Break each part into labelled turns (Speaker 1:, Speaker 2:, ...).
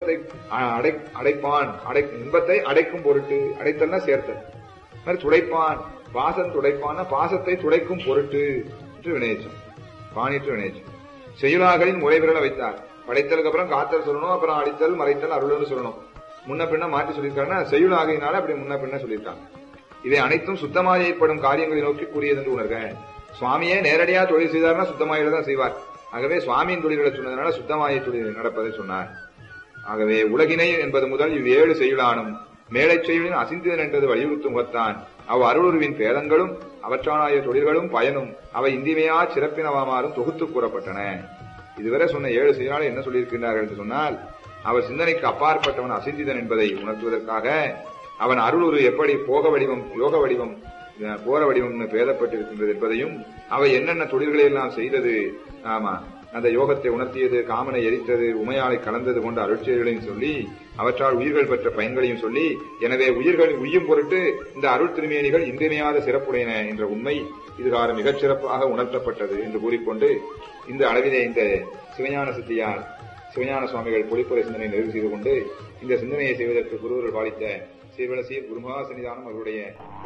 Speaker 1: இன்பத்தை அ- அடை அடைப்பான் அடை இன்பத்தை அடைக்கும் பொருட்டு அடைத்தல்னா சேர்த்தல் அது மாதிரி துடைப்பான் பாசம் துடைப்பான பாசத்தை துடைக்கும் பொருட்டு என்று வினையச்சம் பாணிட்டு வினையச்சம் செய்யுளாகளின் முறை விரல வைத்தார் படைத்தலுக்கு அப்புறம் காத்தல் சொல்லணும் அப்புறம் அடித்தல் மறைத்தல் அருள்னு சொல்லணும் முன்ன பின்ன மாற்றி சொல்லியிருக்காங்கன்னா செய்யுளாகையினால அப்படி முன்ன பின்ன சொல்லியிருக்காங்க இவை அனைத்தும் சுத்தமாக ஏற்படும் காரியங்களை நோக்கி கூறியது என்று உணர்க சுவாமியே நேரடியா தொழில் செய்தார்னா சுத்தமாயில தான் செய்வார் ஆகவே சுவாமியின் தொழில்களை சொன்னதுனால சுத்தமாய தொழில் நடப்பதை சொன்னார் ஆகவே உலகினை என்பது முதல் இவ் ஏழு செய்யுளானும் மேலைச் செய்யுளின் அசிந்திதன் என்றது வலியுறுத்தும் முகத்தான் அவ் அருளுருவின் பேதங்களும் அவற்றானாய தொழில்களும் பயனும் அவை இந்திமையா சிறப்பினவாமாறும் தொகுத்து கூறப்பட்டன இதுவரை சொன்ன ஏழு செய்யுளால் என்ன சொல்லியிருக்கின்றார்கள் என்று சொன்னால் அவர் சிந்தனைக்கு அப்பாற்பட்டவன் அசிந்திதன் என்பதை உணர்த்துவதற்காக அவன் அருளுரு எப்படி போக வடிவம் யோக வடிவம் அஹ், போர வடிவம் பேதப்பட்டிருக்கின்றது என்பதையும் அவை என்னென்ன தொழில்களை எல்லாம் செய்தது ஆமா அந்த யோகத்தை உணர்த்தியது காமனை எரித்தது உமையாலை கலந்தது கொண்ட அருட்செயல்களையும் சொல்லி அவற்றால் உயிர்கள் பெற்ற பயன்களையும் சொல்லி எனவே உயிர்கள் உய்யும் பொருட்டு இந்த அருள் திருமேனிகள் இன்றியமையாத சிறப்புடையன என்ற உண்மை இதுகார மிகச் சிறப்பாக உணர்த்தப்பட்டது என்று கூறிக்கொண்டு இந்த அளவிலே இந்த சிவஞான சித்தியார் சிவஞான சுவாமிகள் பொழிப்புரை சிந்தனை நிறைவு செய்து கொண்டு இந்த சிந்தனையை செய்வதற்கு குருவர்கள் பாலித்த சீர்வலசீர் குருமகா சன்னிதானம் அவருடைய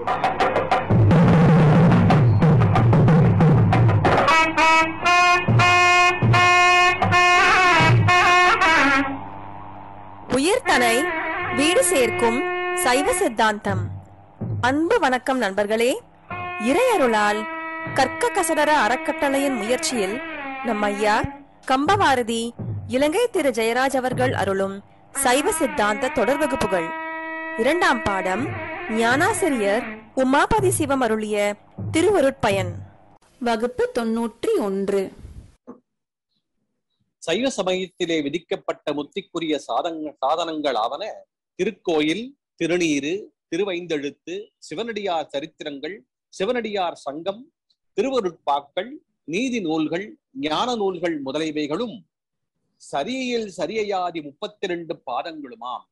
Speaker 2: உயிர்தனை வீடு சேர்க்கும் சைவ சித்தாந்தம் அன்பு வணக்கம் நண்பர்களே இறையருளால் கற்க கசடர அறக்கட்டளையின் முயற்சியில் நம் ஐயா கம்பவாரதி இலங்கை திரு ஜெயராஜ் அவர்கள் அருளும் சைவ சித்தாந்த தொடர் வகுப்புகள் இரண்டாம் பாடம் ஞானாசிரியர் உமாபதி சிவம் அருளிய திருவருட்பயன்
Speaker 3: வகுப்பு தொன்னூற்றி ஒன்று
Speaker 4: சைவ சமயத்திலே விதிக்கப்பட்ட முத்திக்குரிய சாதங்க சாதனங்கள் ஆவன திருக்கோயில் திருநீரு திருவைந்தெழுத்து சிவனடியார் சரித்திரங்கள் சிவனடியார் சங்கம் திருவருட்பாக்கள் நீதி நூல்கள் ஞான நூல்கள் முதலியவைகளும் சரியையில் சரியையாதி முப்பத்தி ரெண்டு பாதங்களுமாம்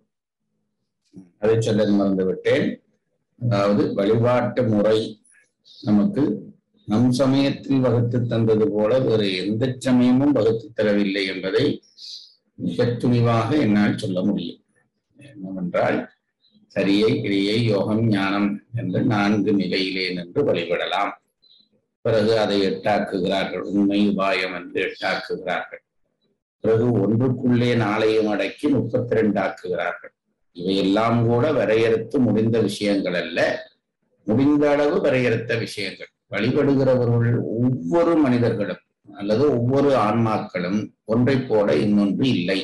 Speaker 5: அதை சொல்ல மறந்து விட்டேன் அதாவது வழிபாட்டு முறை நமக்கு நம் சமயத்தில் வகுத்து தந்தது போல வேறு எந்த சமயமும் வகுத்து தரவில்லை என்பதை மிக துணிவாக என்னால் சொல்ல முடியும் என்னவென்றால் சரியை கிரியை யோகம் ஞானம் என்று நான்கு நிலையிலே நின்று வழிபடலாம் பிறகு அதை எட்டாக்குகிறார்கள் உண்மை உபாயம் என்று எட்டாக்குகிறார்கள் பிறகு ஒன்றுக்குள்ளே நாளையும் அடக்கி முப்பத்தி ரெண்டு ஆக்குகிறார்கள் இவையெல்லாம் கூட வரையறுத்து முடிந்த விஷயங்கள் அல்ல முடிந்த அளவு வரையறுத்த விஷயங்கள் வழிபடுகிறவர்கள் ஒவ்வொரு மனிதர்களும் அல்லது ஒவ்வொரு ஆன்மாக்களும் ஒன்றைப் போல இன்னொன்று இல்லை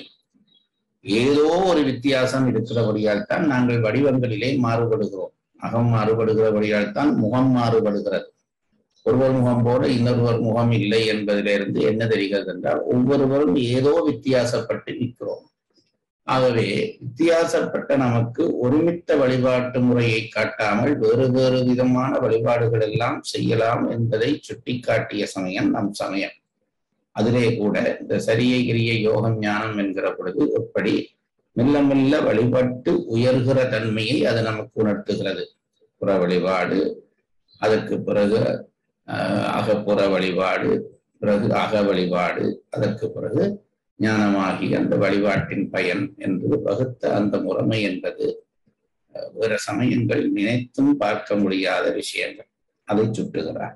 Speaker 5: ஏதோ ஒரு வித்தியாசம் இருக்கிறபடியால் தான் நாங்கள் வடிவங்களிலே மாறுபடுகிறோம் அகம் மாறுபடுகிறபடியால் தான் முகம் மாறுபடுகிறது ஒருவர் முகம் போல இன்னொருவர் முகம் இல்லை என்பதிலிருந்து என்ன தெரிகிறது என்றால் ஒவ்வொருவரும் ஏதோ வித்தியாசப்பட்டு நிற்கிறோம் ஆகவே வித்தியாசப்பட்ட நமக்கு ஒருமித்த வழிபாட்டு முறையை காட்டாமல் வேறு வேறு விதமான வழிபாடுகள் எல்லாம் செய்யலாம் என்பதை சுட்டிக்காட்டிய சமயம் நம் சமயம் அதிலே கூட இந்த சரியை கிரிய யோகம் ஞானம் என்கிற பொழுது எப்படி மெல்ல மெல்ல வழிபட்டு உயர்கிற தன்மையை அது நமக்கு உணர்த்துகிறது புற வழிபாடு அதற்கு பிறகு ஆஹ், அகப்புற வழிபாடு பிறகு அக வழிபாடு அதற்கு பிறகு ஞானமாகி அந்த வழிபாட்டின் பயன் என்று வகுத்த அந்த முறைமை என்பது அஹ், வேற சமயங்கள் நினைத்தும் பார்க்க முடியாத விஷயங்கள் அதை சுட்டுகிறார்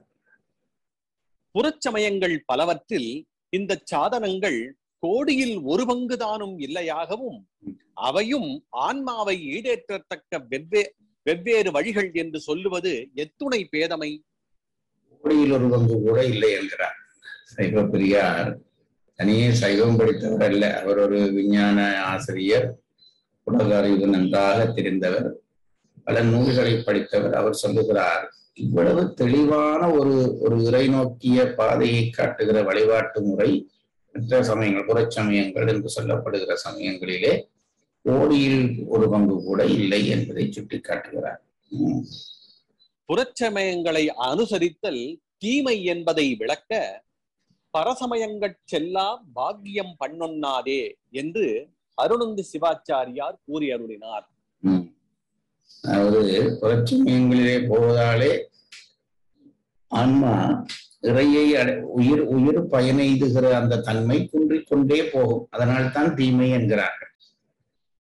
Speaker 4: புறச்சமயங்கள் பலவற்றில் இந்த சாதனங்கள் கோடியில் ஒரு பங்கு தானும் இல்லையாகவும் அவையும் ஆன்மாவை ஈடேற்றத்தக்க வெவ்வே வெவ்வேறு வழிகள் என்று சொல்லுவது எத்துணை பேதமை
Speaker 5: கோடியில் ஒரு பங்கு கூட இல்லை என்கிறார் சைவ பெரியார் தனியே சைவம் படித்தவர் அல்ல அவர் ஒரு விஞ்ஞான ஆசிரியர் உலக அறிவு நன்றாக தெரிந்தவர் பல நூல்களை படித்தவர் அவர் சொல்லுகிறார் இவ்வளவு தெளிவான ஒரு ஒரு இறை நோக்கிய பாதையை காட்டுகிற வழிபாட்டு முறை மற்ற சமயங்கள் புறச்சமயங்கள் என்று சொல்லப்படுகிற சமயங்களிலே கோடியில் ஒரு பங்கு கூட இல்லை என்பதை சுட்டிக்காட்டுகிறார் உம்
Speaker 4: புறச்சமயங்களை அனுசரித்தல் தீமை என்பதை விளக்க பரசமயங்கட் செல்லா பாக்கியம் பண்ணொன்னாதே என்று அருணந்தி சிவாச்சாரியார் கூறி அருளினார்
Speaker 5: ம். அதாவது புறச்சமயங்களிலே போவதாலே ஆன்மா இறையை அடை உயிர் உயிர் பயனெய்துகிற அந்த தன்மை குன்றிக் கொண்டே போகும் அதனால் தான் தீமை என்கிறார்கள்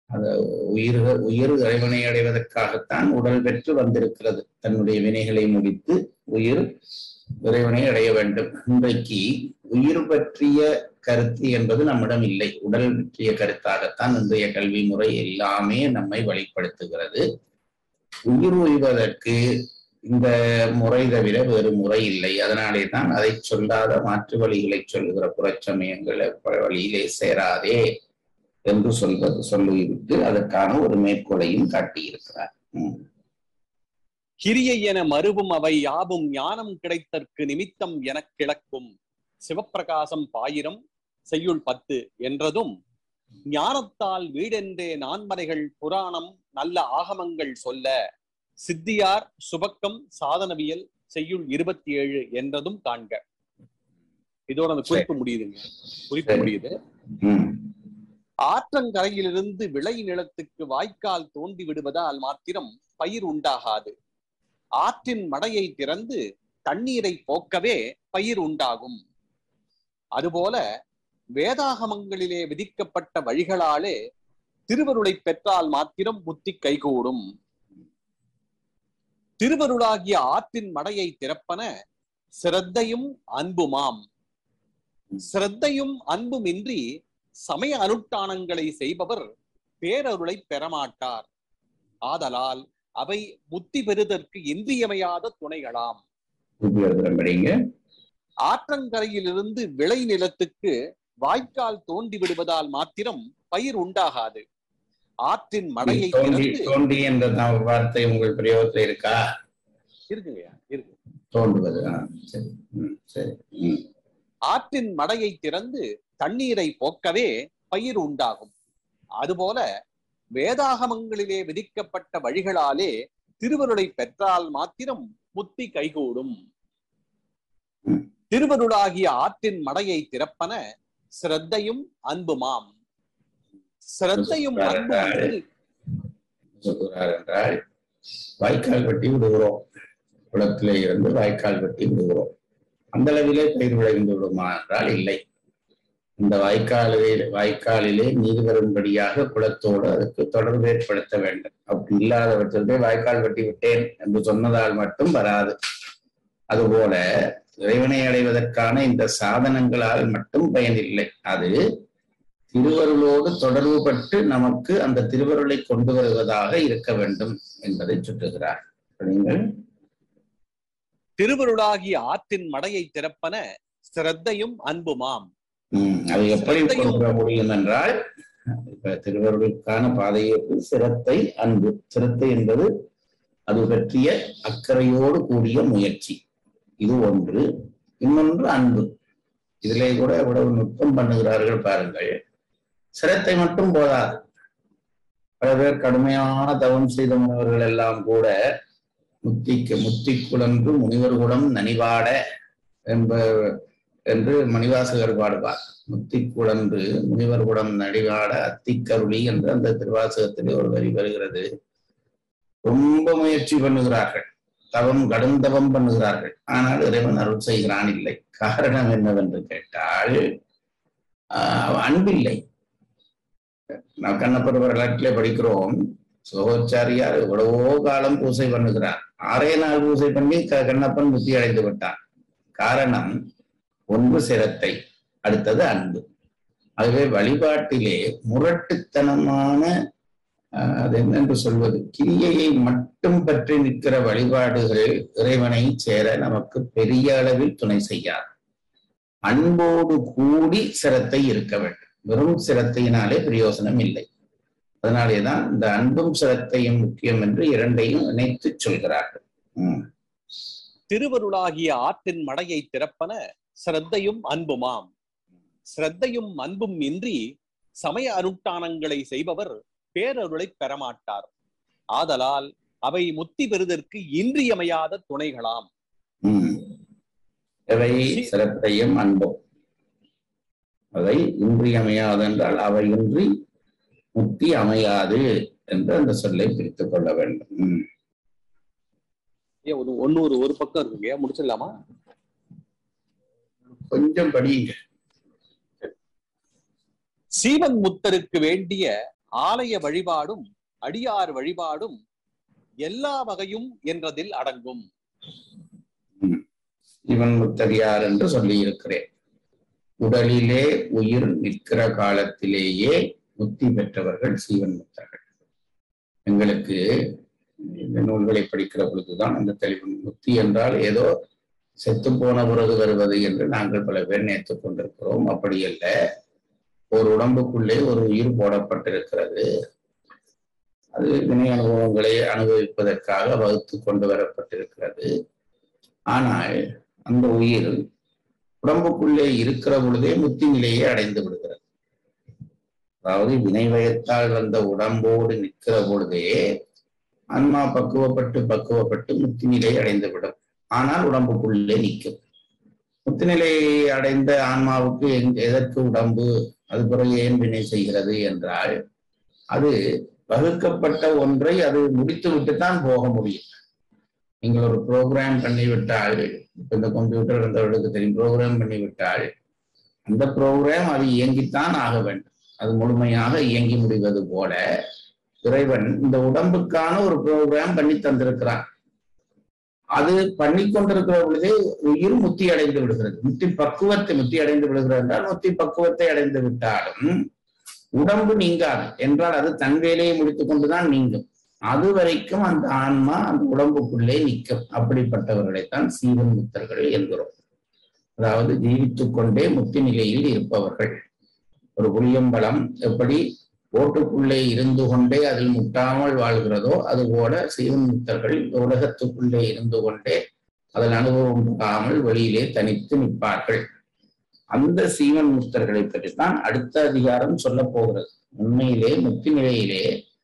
Speaker 5: அது உயிர் உயிர் இறைவனை அடைவதற்காகத்தான் உடல் பெற்று வந்திருக்கிறது தன்னுடைய வினைகளை முடித்து உயிர் இறைவனை அடைய வேண்டும் இன்றைக்கு உயிர் பற்றிய கருத்து என்பது நம்மிடம் இல்லை உடல் பற்றிய கருத்தாகத்தான் இன்றைய கல்வி முறை எல்லாமே நம்மை வழிப்படுத்துகிறது உயிர் உய்வதற்கு இந்த முறை தவிர வேறு முறை இல்லை அதனாலே தான் அதை சொல்லாத மாற்று வழிகளை சொல்லுகிற புறச்சமயங்களை வழியிலே சேராதே என்று சொல்வது சொல்லிவிட்டு அதற்கான ஒரு மேற்கோளையும் காட்டியிருக்கிறார் உம்.
Speaker 4: கிரியை என மறுவும் அவை யாவும் ஞானம் கிடைத்தற்கு நிமித்தம் எனக் கிளக்கும் சிவப்பிரகாசம் பாயிரம் செய்யுள் பத்து என்றதும் ஞானத்தால் வீடென்றே நான்மறைகள் புராணம் நல்ல ஆகமங்கள் சொல்ல சித்தியார் சுபக்கம் சாதனவியல் செய்யுள் இருபத்தி ஏழு என்றதும் காண்க இதோட அந்த குறிப்பு முடியுதுங்க குறிப்பு
Speaker 5: சரி.
Speaker 4: முடியுது
Speaker 5: உம்.
Speaker 4: ஆற்றங்கரையிலிருந்து விளை நிலத்துக்கு வாய்க்கால் தோண்டி விடுவதால் மாத்திரம் பயிர் உண்டாகாது ஆற்றின் மடையை திறந்து தண்ணீரை போக்கவே பயிர் உண்டாகும் அதுபோல வேதாகமங்களிலே விதிக்கப்பட்ட வழிகளாலே திருவருளை பெற்றால் மாத்திரம் புத்தி கைகூடும் திருவருளாகிய ஆற்றின் மடையை திறப்பன சிரத்தையும் அன்புமாம் சிரத்தையும் அன்புமின்றி சமய அனுஷ்டானங்களை செய்பவர் பேரருளை பெறமாட்டார் ஆதலால் அவை புத்தி பெறுதற்கு இன்றியமையாத துணைகளாம்
Speaker 5: திருப்பி ஒரு தரம் படிங்க
Speaker 4: ஆற்றங்கரையிலிருந்து விளை நிலத்துக்கு வாய்க்கால் தோண்டி விடுவதால் மாத்திரம் பயிர் உண்டாகாது ஆற்றின் மடையை
Speaker 5: தோண்டி
Speaker 4: திறந்து
Speaker 5: தோண்டி என்ற நா- வார்த்தை உங்கள் பிரயோகத்தில் இருக்கா
Speaker 4: இருக்குங்கய்யா இருக்கு
Speaker 5: தோண்டுவது ஆ, சரி உம், சரி உம்.
Speaker 4: ஆற்றின் மடையை திறந்து தண்ணீரை போக்கவே பயிர் உண்டாகும் அதுபோல வேதாகமங்களிலே விதிக்கப்பட்ட வழிகளாலே திருவருளை பெற்றால் மாத்திரம் முத்தி கைகூடும்
Speaker 5: ம்.
Speaker 4: திருவருளாகிய ஆற்றின் மடையை திறப்பன சிரத்தையும் அன்புமாம் சிரத்தையும் அன்பும் என்று
Speaker 5: சொல்கிறார் என்றால் வாய்க்கால் வெட்டி விடுகிறோம் குளத்திலே இருந்து வாய்க்கால் வெட்டி விடுகிறோம் அந்த அளவிலே பயிர் விளைந்து விடுமா என்றால் இல்லை இந்த வாய்க்காலிலே வாய்க்காலிலே நீர் வரும்படியாக குளத்தோடு அதுக்கு தொடர்பு ஏற்படுத்த வேண்டும் அப்படி இல்லாத பட்சத்திலே வாய்க்கால் வெட்டி விட்டேன் என்று சொன்னதால் மட்டும் வராது அதுபோல இறைவனை அடைவதற்கான இந்த சாதனங்களால் மட்டும் பயனில்லை அது திருவருளோடு தொடர்பு பட்டு நமக்கு அந்த திருவருளை கொண்டு வருவதாக இருக்க வேண்டும் என்பதை சுட்டுகிறார் நீங்கள்
Speaker 4: திருவருளாகிய ஆற்றின் மடையை திறப்பன சிரத்தையும் அன்புமாம்
Speaker 5: உம், அது எப்படி
Speaker 4: சிரத்தையும்
Speaker 5: கொண்டு வர முடியும் என்றால் இப்ப திருவருளுக்கான பாதையேற்பு சிரத்தை அன்பு சிரத்தை என்பது அது பற்றிய அக்கறையோடு கூடிய முயற்சி இது ஒன்று இன்னொன்று அன்பு இதிலே கூட எவ்வளவு நுட்பம் பண்ணுகிறார்கள் பாருங்கள் சிரத்தை மட்டும் போதாது பல பேர் கடுமையான தவம் செய்த முனிவர்கள் எல்லாம் கூட முத்திக்கு முத்தி குலன்று முனிவர் குலம் நனிவாட என்ப என்று மணிவாசகர் பாடுவார் முத்தி குழன்று முனிவர் குடம் நடிவாட அத்திக்கருளி என்று அந்த திருவாசகத்திலே ஒரு வரி வருகிறது ரொம்ப முயற்சி பண்ணுகிறார்கள் தவம் கடும் தவம் பண்ணுகிறார்கள் ஆனால் இறைவன் அருள் செய்கிறான் இல்லை காரணம் என்னவென்று கேட்டால் ஆஹ் அன்பில்லை நான் கண்ணப்பர் வரலாற்றிலே படிக்கிறோம் சோகச்சாரியார் எவ்வளவோ காலம் பூசை பண்ணுகிறார் ஆறே நாள் பூசை பண்ணி க- கண்ணப்பன் முத்தி அடைந்து விட்டான் காரணம் ஒன்று சிரத்தை அடுத்தது அன்பு ஆகவே வழிபாட்டிலே முரட்டுத்தனமான ஆஹ், அது என்னென்று சொல்வது கிரியையை மட்டும் பற்றி நிற்கிற வழிபாடுகள் இறைவனை சேர நமக்கு பெரிய அளவில் துணை செய்யாது அன்போடு கூடி சிரத்தை இருக்க வேண்டும் வெறும் சிரத்தையினாலே பிரயோசனம் இல்லை அதனாலேதான் இந்த அன்பும் சிரத்தையும் முக்கியம் என்று இரண்டையும் இணைத்து சொல்கிறார்கள் உம்
Speaker 4: திருவருளாகிய ஆற்றின் மடையை திறப்பன சிரத்தையும் அன்புமாம் சிரத்தையும் அன்பும் இன்றி சமய அனுஷ்டானங்களை செய்பவர் பேரருளை பெறமாட்டார் ஆதலால் அவை முத்தி பெறுதற்கு இன்றியமையாத துணைகளாம்
Speaker 5: உம் எவை சிரத்தையும் அன்பும் அதை இன்றியமையாதென்றால் அவை இன்றி முக்தி அமையாது என்று அந்த சொல்லை பிரித்துக் கொள்ள வேண்டும் உம்
Speaker 4: ஏன் ஒரு ஒன்னொரு ஒரு பக்கம் இருக்குங்க முடிச்சிடலாமா
Speaker 5: கொஞ்சம் படியுங்க
Speaker 4: சீவன் முத்தருக்கு வேண்டிய ஆலய வழிபாடும் அடியார் வழிபாடும் எல்லா வகையும் என்றதில் அடங்கும்
Speaker 5: இவன் முத்தடியார் என்று சொல்லி இருக்கிறேன் உடலிலே உயிர் நிற்கிற காலத்திலேயே முத்தி பெற்றவர்கள் சீவன் முத்தர்கள் எங்களுக்கு இந்த நூல்களை படிக்கிற பொழுதுதான் அந்த தெளிவு முத்தி என்றால் ஏதோ செத்து போன பிறகு வருவது என்று நாங்கள் பல பேர் நினைத்துக் கொண்டிருக்கிறோம் அப்படி அல்ல ஒரு உடம்புக்குள்ளே ஒரு உயிர் போடப்பட்டிருக்கிறது அது வினை அனுபவங்களை அனுபவிப்பதற்காக வகுத்து கொண்டு வரப்பட்டிருக்கிறது ஆனால் அந்த உயிர் உடம்புக்குள்ளே இருக்கிற பொழுதே முத்தி நிலையை அடைந்து விடுகிறது அதாவது வினைவயத்தால் வந்த உடம்போடு நிற்கிற பொழுதே ஆன்மா பக்குவப்பட்டு பக்குவப்பட்டு முத்தி நிலையை அடைந்து விடும் ஆனால் உடம்புக்குள்ளே நிற்கும் முத்தி நிலையை அடைந்த ஆன்மாவுக்கு எங்- எதற்கு உடம்பு அது பிறகு ஏன் வினை செய்கிறது என்றால் அது வகுக்கப்பட்ட ஒன்றை அது முடித்து விட்டு தான் போக முடியும் நீங்கள் ஒரு ப்ரோக்ராம் பண்ணி விட்டால் இப்ப இந்த கம்ப்யூட்டர் இருந்தவர்களுக்கு தெரியும் ப்ரோக்ராம் பண்ணி விட்டால் அந்த ப்ரோக்ராம் அது இயங்கித்தான் ஆக வேண்டும் அது முழுமையாக இயங்கி முடிவது போல இறைவன் இந்த உடம்புக்கான ஒரு ப்ரோக்ராம் பண்ணி தந்திருக்கிறான் அது பண்ணி கொண்டிருக்கிற பொழுதே உயிர் முத்தி அடைந்து விடுகிறது முத்தி பக்குவத்தை முத்தி அடைந்து விடுகிறது என்றால் முத்தி பக்குவத்தை அடைந்து விட்டாலும் உடம்பு நீங்காது என்றால் அது தன் வேலையை முடித்துக் கொண்டுதான் நீங்கும் அது வரைக்கும் அந்த ஆன்மா அந்த உடம்புக்குள்ளே நிற்கும் அப்படிப்பட்டவர்களைத்தான் சீவன் முத்தர்கள் என்கிறோம் அதாவது ஜீவித்துக் கொண்டே முத்தி நிலையில் இருப்பவர்கள் ஒரு புளியம்பழம் எப்படி ஓட்டுக்குள்ளே இருந்து கொண்டே அதில் முட்டாமல் வாழ்கிறதோ அதுபோல சீவன் முத்தர்கள் இந்த உலகத்துக்குள்ளே இருந்து கொண்டே அதில் அனுபவம் பெறாமல் வெளியிலே தனித்து நிற்பார்கள் அந்த சீவன் முக்தர்களை பற்றித்தான் அடுத்த அதிகாரம் சொல்ல போகிறது உண்மையிலே முக்தி நிலையிலே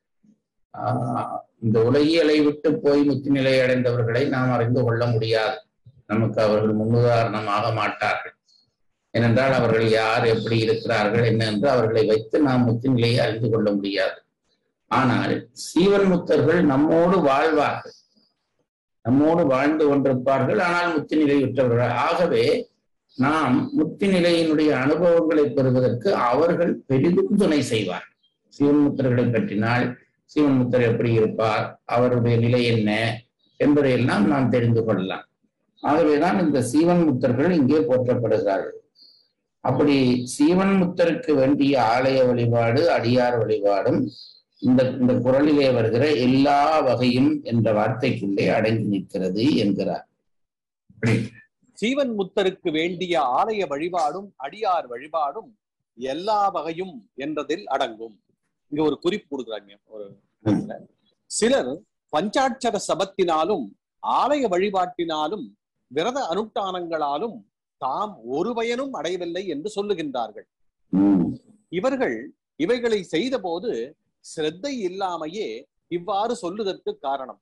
Speaker 5: ஆஹ் இந்த உலகியலை விட்டு போய் முக்தி நிலை அடைந்தவர்களை நாம் அறிந்து கொள்ள முடியாது நமக்கு அவர்கள் முன்னுதாரணமாக மாட்டார்கள் ஏனென்றால் அவர்கள் யார் எப்படி இருக்கிறார்கள் என்ன என்று அவர்களை வைத்து நாம் முக்தி நிலையை அறிந்து கொள்ள முடியாது ஆனால் சீவன் முக்தர்கள் நம்மோடு வாழ்வார்கள் நம்மோடு வாழ்ந்து கொண்டிருப்பார்கள் ஆனால் முக்தி நிலை விட்டவர்கள் ஆகவே நாம் முக்தி நிலையினுடைய அனுபவங்களை பெறுவதற்கு அவர்கள் பெரிதும் துணை செய்வார் சிவன் முத்தர்களை பற்றினால் சிவன் முத்தர் எப்படி இருப்பார் அவருடைய நிலை என்ன என்பதையெல்லாம் நாம் தெரிந்து கொள்ளலாம் ஆகவேதான் இந்த சீவன் முத்தர்கள் இங்கே போற்றப்படுகிறார்கள் அப்படி சீவன் முத்தருக்கு வேண்டிய ஆலய வழிபாடு அடியார் வழிபாடும் இந்த இந்த குரலிலே வருகிற எல்லா வகையும் என்ற வார்த்தைக்குள்ளே அடங்கி நிற்கிறது என்கிறார் அப்படி
Speaker 4: சீவன் முத்தருக்கு வேண்டிய ஆலய வழிபாடும் அடியார் வழிபாடும் எல்லா வகையும் என்றதில் அடங்கும் இங்க ஒரு குறிப்பு கொடுக்குறாங்க ஒரு இதுல. சிலர் பஞ்சாட்சர சபத்தினாலும் ஆலய வழிபாட்டினாலும் விரத அனுஷ்டானங்களாலும் தாம் ஒரு பயனும் அடையவில்லை என்று சொல்லுகின்றார்கள்
Speaker 5: உம்
Speaker 4: இவர்கள் இவைகளை செய்தபோது சிரத்தை இல்லாமையே இவ்வாறு சொல்லுதற்கு காரணம்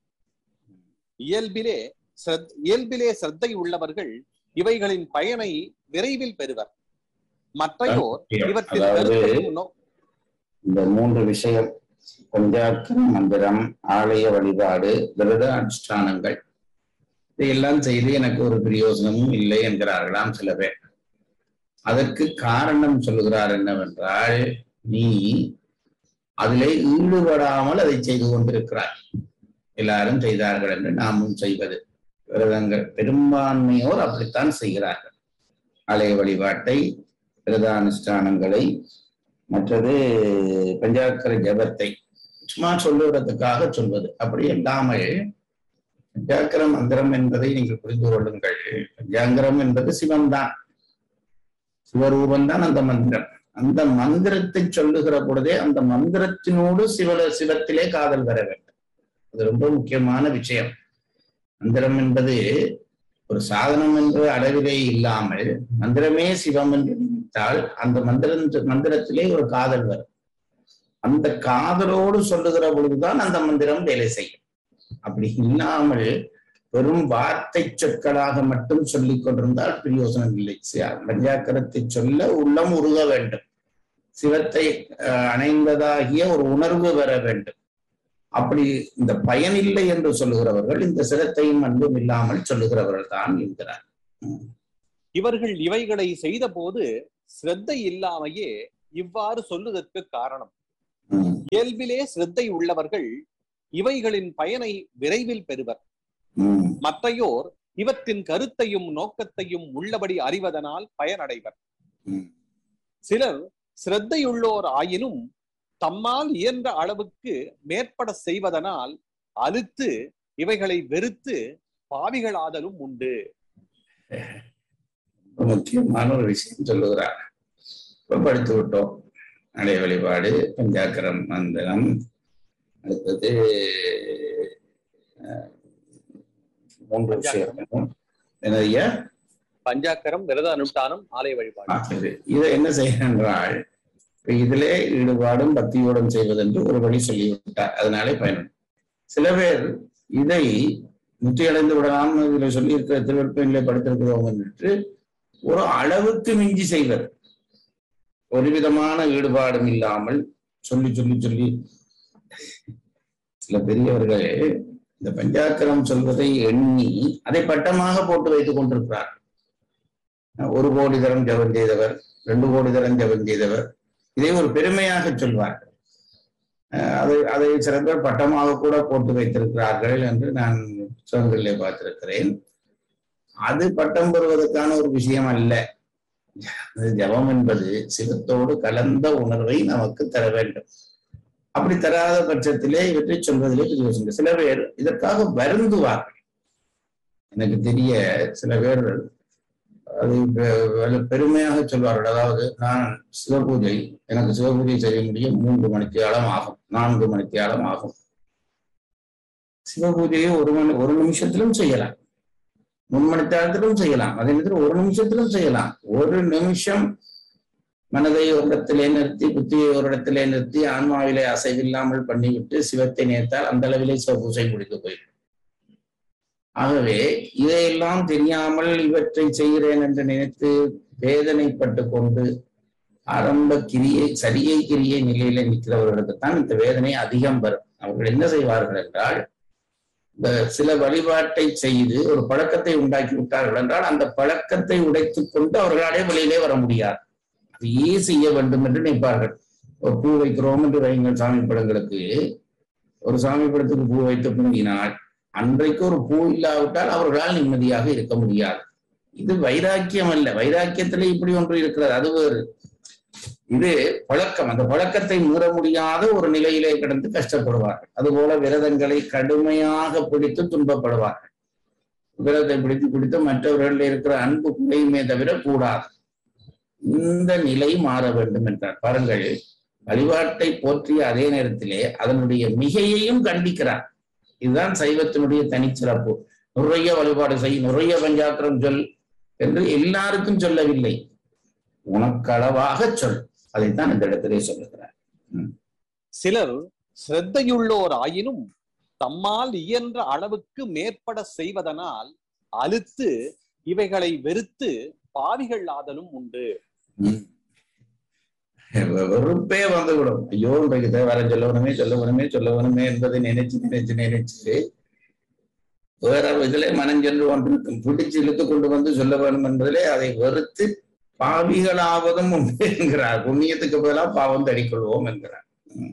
Speaker 4: இயல்பிலே சிரத்- இயல்பிலே சிரத்தை உள்ளவர்கள் இவைகளின் பயனை விரைவில் பெறுவர் மற்றையோர் இவற்றில்
Speaker 5: அதாவது
Speaker 4: கருத்தும் நோ-
Speaker 5: இந்த மூன்று விஷயம் பஞ்சாக்கர மந்திரம் ஆலய வழிபாடு விரத அனுஷ்டானங்கள் இதையெல்லாம் செய்து எனக்கு ஒரு பிரயோசனமும் இல்லை என்கிறார்களாம் சில பேர் அதற்கு காரணம் சொல்லுகிறார் என்னவென்றால் நீ அதிலே ஈடுபடாமல் அதை செய்து கொண்டிருக்கிறாய் எல்லாரும் செய்தார்கள் என்று நாமும் செய்வது விரதங்கள் பெரும்பான்மையோர் அப்படித்தான் செய்கிறார்கள் ஆலய வழிபாட்டை விரதானுஷ்டானங்களை மற்றது பஞ்சாக்கர ஜபத்தை சும்மா சொல்லுவதற்காக சொல்வது அப்படி இல்லாமல் பஞ்சாக்கர மந்திரம் என்பதை நீங்கள் புரிந்து கொள்ளுங்கள் பஞ்சாங்கரம் என்பது சிவன்தான் சிவரூபந்தான் அந்த மந்திரம் அந்த மந்திரத்தை சொல்லுகிற பொழுதே அந்த மந்திரத்தினோடு சிவ சிவத்திலே காதல் வர வேண்டும் அது ரொம்ப முக்கியமான விஷயம் மந்திரம் என்பது ஒரு சாதனம் என்ற அளவிலே இல்லாமல் மந்திரமே சிவம் என்று நினைத்தால் அந்த மந்திரம் மந்திரத்திலே ஒரு காதல் வரும் அந்த காதலோடு சொல்லுகிற பொழுதுதான் அந்த மந்திரம் வேலை செய்யும் அப்படி இல்லாமல் வெறும் வார்த்தை சொற்களாக மட்டும் சொல்லிக் கொண்டிருந்தால் பிரயோசனம் இல்லை சி- பஞ்சாக்கரத்தை சொல்ல உள்ளம் உருக வேண்டும் சிவத்தை அஹ், அணைந்ததாகிய ஒரு உணர்வு வர வேண்டும் அப்படி இந்த பயன் இல்லை என்று சொல்லுகிறவர்கள் இந்த சிரத்தையும் அன்பும் இல்லாமல் சொல்லுகிறவர்கள் தான் என்கிறார்
Speaker 4: இவர்கள் இவைகளை செய்தபோது சிரத்தை இல்லாமையே இவ்வாறு சொல்லுதற்கு காரணம்
Speaker 5: ம்,
Speaker 4: இயல்பிலே சிரத்தை உள்ளவர்கள் இவைகளின் பயனை விரைவில் பெறுவர்
Speaker 5: ம்,
Speaker 4: மற்றையோர் இவற்றின் கருத்தையும் நோக்கத்தையும் உள்ளபடி அறிவதனால் பயனடைவர்
Speaker 5: ம்.
Speaker 4: சிலர் சிரத்தையுள்ளோர் ஆயினும் தம்மால் இயன்ற அளவுக்கு மேற்பட செய்வதனால் அலுத்து இவைகளை வெறுத்து பாவிகளாதலும் உண்டு
Speaker 5: ரொம்ப முக்கியமான ஒரு விஷயம் சொல்லுகிறார் இப்ப படித்து விட்டோம் நடை வழிபாடு பஞ்சாக்கரம் மந்திரம் அடுத்தது அஹ், மூன்று விஷயம் என்னையா
Speaker 4: பஞ்சாக்கரம் விரத அனுஷ்டானம் ஆலய வழிபாடு
Speaker 5: இது இதை என்ன செய்கின்றால் இப்ப இதிலே ஈடுபாடும் பக்தியோடும் செய்வதென்று ஒரு வழி சொல்லிவிட்டார் அதனாலே பயனும் சில பேர் இதை முற்றியடைந்து விடலாம் இதுல சொல்லியிருக்கிற திருவற்பனிலே படுத்திருக்கிறோம் என்று ஒரு அளவுக்கு மிஞ்சி செய்வர் ஒரு விதமான ஈடுபாடும் இல்லாமல் சொல்லி சொல்லி சொல்லி சில பெரியவர்கள் இந்த பஞ்சாக்கரம் சொல்வதை எண்ணி அதை பட்டமாக போட்டு வைத்துக் கொண்டிருக்கிறார் ஒரு கோடி தரம் ஜபம் செய்தவர் ரெண்டு கோடி தரம் ஜபம் செய்தவர் இதை ஒரு பெருமையாக சொல்வார்கள் அஹ் அதை அதை சில பேர் பட்டமாக கூட போட்டு வைத்திருக்கிறார்கள் என்று நான் புத்தகங்களிலே பார்த்திருக்கிறேன் அது பட்டம் பெறுவதற்கான ஒரு விஷயம் அல்ல அது ஜபம் என்பது சிவத்தோடு கலந்த உணர்வை நமக்கு தர வேண்டும் அப்படி தராத பட்சத்திலே இவற்றை சொல்வதிலே பெரிய விஷயம். சில பேர் இதற்காக வருந்துவார்கள் எனக்கு தெரிய சில பேர் அது பெ- வெ- பெருமையாக சொல்வார்கள் அதாவது நான் சிவபூஜை எனக்கு சிவபூஜை செய்ய முடியும் மூன்று மணித்தியாலம் ஆகும் நான்கு மணித்தியாலம் ஆகும் சிவபூஜையை ஒரு மணி ஒரு நிமிஷத்திலும் செய்யலாம் மூணு மணித்தியாலத்திலும் செய்யலாம் அதே நேரத்தில் ஒரு நிமிஷத்திலும் செய்யலாம் ஒரு நிமிஷம் மனதை ஒரு இடத்திலே நிறுத்தி புத்தியை ஒரு இடத்திலே நிறுத்தி ஆன்மாவிலே அசைவில்லாமல் பண்ணிவிட்டு சிவத்தை நேர்த்தால் அந்த அளவிலே சிவபூஜை முடித்து போயிடும் ஆகவே இதையெல்லாம் தெரியாமல் இவற்றை செய்கிறேன் என்று நினைத்து வேதனைப்பட்டு கொண்டு ஆரம்ப கிரியை சரியை கிரியை நிலையில நிற்கிறவர்களுக்குத்தான் இந்த வேதனை அதிகம் வரும் அவர்கள் என்ன செய்வார்கள் என்றால் இந்த சில வழிபாட்டை செய்து ஒரு பழக்கத்தை உண்டாக்கி விட்டார்கள் என்றால் அந்த பழக்கத்தை உடைத்துக் கொண்டு அவர்களாலே வெளியிலே வர முடியாது அதையே செய்ய வேண்டும் என்று நினைப்பார்கள் ஒரு பூ வைக்கிறோம் என்று வைங்கள் சாமி படங்களுக்கு ஒரு சாமி படத்துக்கு பூ வைத்து பொங்கினால் அன்றைக்கு ஒரு பூ இல்லாவிட்டால் அவர்களால் நிம்மதியாக இருக்க முடியாது இது வைராக்கியம் அல்ல வைராக்கியத்திலே இப்படி ஒன்று இருக்கிறது அது வேறு இது பழக்கம் அந்த பழக்கத்தை மீற முடியாத ஒரு நிலையிலே கிடந்து கஷ்டப்படுவார்கள் அதுபோல விரதங்களை கடுமையாக பிடித்து துன்பப்படுவார்கள் விரதத்தை பிடித்து பிடித்து மற்றவர்களில் இருக்கிற அன்பு குறையுமே தவிர கூடாது இந்த நிலை மாற வேண்டும் என்றார் பாருங்கள் வழிபாட்டை போற்றிய அதே நேரத்திலே அதனுடைய மிகையையும் கண்டிக்கிறார் இதுதான் சைவத்தினுடைய தனிச்சிறப்பு நிறைய வழிபாடு செய் நிறைய பஞ்சாத்திரம் சொல் என்று எல்லாருக்கும் சொல்லவில்லை உனக்களவாக சொல் அதைத்தான் இந்த இடத்திலே சொல்லுகிறார்
Speaker 4: சிலர் சிரத்தையுள்ளோர் ஆயினும் தம்மால் இயன்ற அளவுக்கு மேற்பட செய்வதனால் அலுத்து இவைகளை வெறுத்து பாவிகள் ஆதலும் உண்டு
Speaker 5: ம். வெறுப்பே வந்துவிடும் ஐயோ இன்றைக்கு இதை வர சொல்லவனுமே சொல்லவனுமே சொல்லவனுமே என்பதை நினைச்சு நினைச்சு நினைச்சு வேற இதுல மனஞ்சென்று ஒன்று இருக்கும் பிடிச்சு இழுத்து கொண்டு வந்து சொல்ல வேணும் என்பதிலே அதை வெறுத்து பாவிகளாவதும் உண்டு என்கிறார் புண்ணியத்துக்கு பதிலாக பாவம் தடிக்கொள்வோம் என்கிறார் ம்.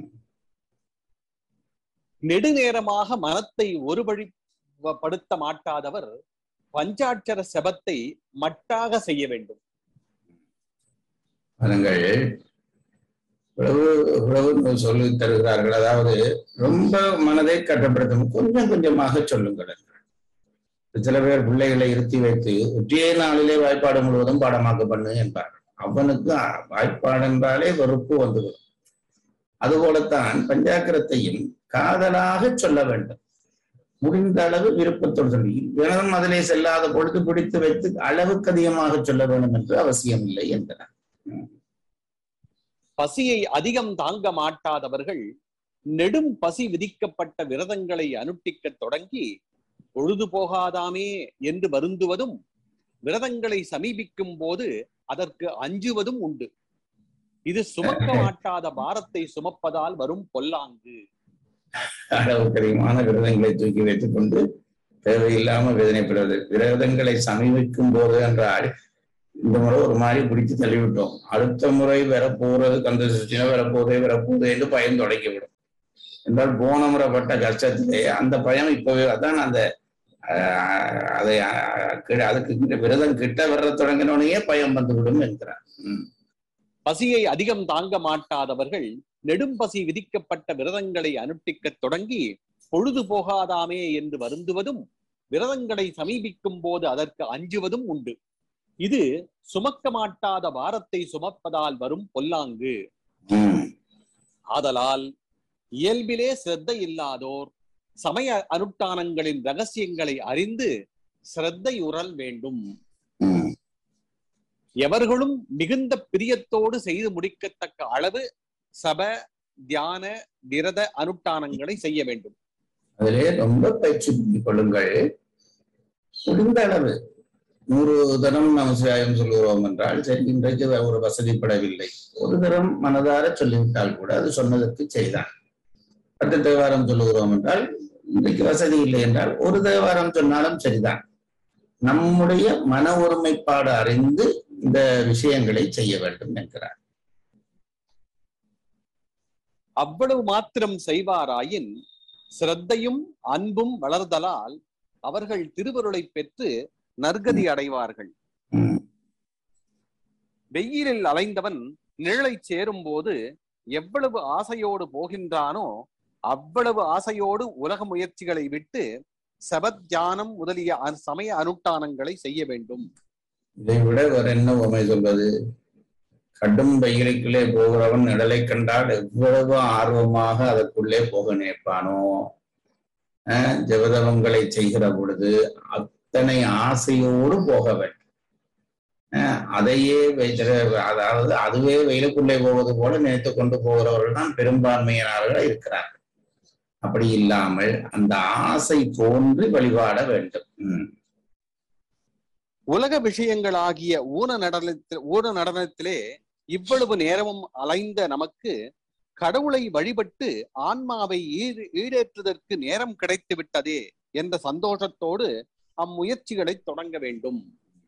Speaker 4: நெடுநேரமாக மனத்தை ஒருவழிப்படுத்த மாட்டாதவர் பஞ்சாட்சர செபத்தை மட்டாக செய்ய வேண்டும்
Speaker 5: பாருங்கள் உழவு உழவு சொல்லி தருகிறார்கள் அதாவது ரொம்ப மனதை கட்டுப்படுத்தும் கொஞ்சம் கொஞ்சமாக சொல்லுங்கள் என்றார். சில பேர் பிள்ளைகளை இருத்தி வைத்து ஒற்றைய நாளிலே வாய்ப்பாடு முழுவதும் பாடமாக்க பண்ணு என்பார்கள் அவனுக்கு அ- வாய்ப்பாடு என்றாலே வெறுப்பு வந்துவிடும் அதுபோலத்தான் பஞ்சாக்கிரத்தையும் காதலாக சொல்ல வேண்டும் முடிந்த அளவு விருப்பத்தோடு சொல்லி தினமும் அதிலே செல்லாத பொழுது பிடித்து வைத்து அளவுக்கு அதிகமாக சொல்ல வேண்டும் என்று அவசியம் இல்லை என்றனர்
Speaker 4: பசியை அதிகம் தாங்க மாட்டாதவர்கள் நெடும் பசி விதிக்கப்பட்ட விரதங்களை அனுஷ்டிக்கத் தொடங்கி பொழுது போகாதாமே என்று வருந்துவதும் விரதங்களை சமீபிக்கும் போது அதற்கு அஞ்சுவதும் உண்டு இது சுமக்க மாட்டாத பாரத்தை சுமப்பதால் வரும் பொல்லாங்கு
Speaker 5: அளவுக்கு அதிகமான விரதங்களை தூக்கி வைத்துக் கொண்டு தேவையில்லாம வேதனைப்படுவது விரதங்களை சமீபிக்கும் போது என்றால் இந்த முறை ஒரு மாதிரி பிடிச்சு தள்ளிவிட்டோம் அடுத்த முறை வரப்போறது கந்த சஷ்டினா வரப்போதே வரப்போதே என்று பயம் தொடங்கிவிடும் என்றால் போன முறை பட்ட கஷ்டத்திலே அந்த பயம் இப்பவே அதான் அந்த ஆஹ், அதை ஆஹ், கி- அதுக்கு கிட்ட விரதம் கிட்ட வர்ற தொடங்கினோடனே பயம் வந்துவிடும் என்கிறார் ம்.
Speaker 4: பசியை அதிகம் தாங்க மாட்டாதவர்கள் நெடும் பசி விதிக்கப்பட்ட விரதங்களை அனுஷ்டிக்கத் தொடங்கி பொழுது போகாதாமே என்று வருந்துவதும் விரதங்களை சமீபிக்கும் போது அதற்கு அஞ்சுவதும் உண்டு இது சுமக்க மாட்டாத பாரத்தை சுமப்பதால் வரும் பொல்லாங்கு
Speaker 5: ம்.
Speaker 4: ஆதலால் இயல்பிலே சிரத்தை இல்லாதோர் சமய அனுஷ்டானங்களின் ரகசியங்களை அறிந்து சிரத்தை உறல் வேண்டும்
Speaker 5: ம்.
Speaker 4: எவர்களும் மிகுந்த பிரியத்தோடு செய்து முடிக்கத்தக்க அளவு சப தியான விரத அனுஷ்டானங்களை செய்ய வேண்டும்
Speaker 5: அதிலே ரொம்ப பயிற்சி பண்ணிக் கொள்ளுங்கள் முடிந்த அளவு நூறு தரம் நமசிவாயம் சொல்லுகிறோம் என்றால் சரி இன்றைக்கு ஒரு வசதிப்படவில்லை ஒரு தரம் மனதார சொல்லிவிட்டால் கூட அது சொன்னதற்கு செய்தான் பத்து தேவாரம் சொல்லுகிறோம் என்றால் இன்றைக்கு வசதி இல்லை என்றால் ஒரு தேவாரம் சொன்னாலும் சரிதான் நம்முடைய மன ஒருமைப்பாடு அறிந்து இந்த விஷயங்களை செய்ய வேண்டும் என்கிறார்
Speaker 4: அவ்வளவு மாத்திரம் செய்வாராயின் சிரத்தையும் அன்பும் வளர்தலால் அவர்கள் திருவருளை பெற்று நற்கதி அடைவார்கள்
Speaker 5: ம்,
Speaker 4: வெயிலில் அலைந்தவன் நிழலை சேரும் போது எவ்வளவு ஆசையோடு போகின்றானோ அவ்வளவு ஆசையோடு உலக முயற்சிகளை விட்டு சபத்தியானம் முதலிய அ- சமய அனுஷ்டானங்களை செய்ய வேண்டும்
Speaker 5: இதை விட வேற என்ன உமை சொல்வது கடும் வெயிலுக்குள்ளே போகிறவன் நிழலை கண்டால் எவ்வளவு ஆர்வமாக அதற்குள்ளே போக நினைப்பானோ அஹ், ஜெபதவங்களை செய்கிற பொழுது அத்தனை ஆசையோடு போக வேண்டும் அஹ், அதையே வைத்திர- அதாவது அதுவே வெயிலுக்குள்ளே போவது போல நினைத்து கொண்டு போகிறவர்கள் தான் பெரும்பான்மையினர்கள் இருக்கிறார்கள் அப்படி இல்லாமல் அந்த ஆசை தோன்றி வழிபாட வேண்டும் உம்
Speaker 4: உலக விஷயங்களாகிய ஊன நடனத்தில் ஊன நடனத்திலே இவ்வளவு நேரமும் அலைந்த நமக்கு கடவுளை வழிபட்டு ஆன்மாவை ஈடு ஈடேற்றுவதற்கு நேரம் கிடைத்து விட்டதே என்ற சந்தோஷத்தோடு அம்முயற்சிகளை தொடங்க வேண்டும்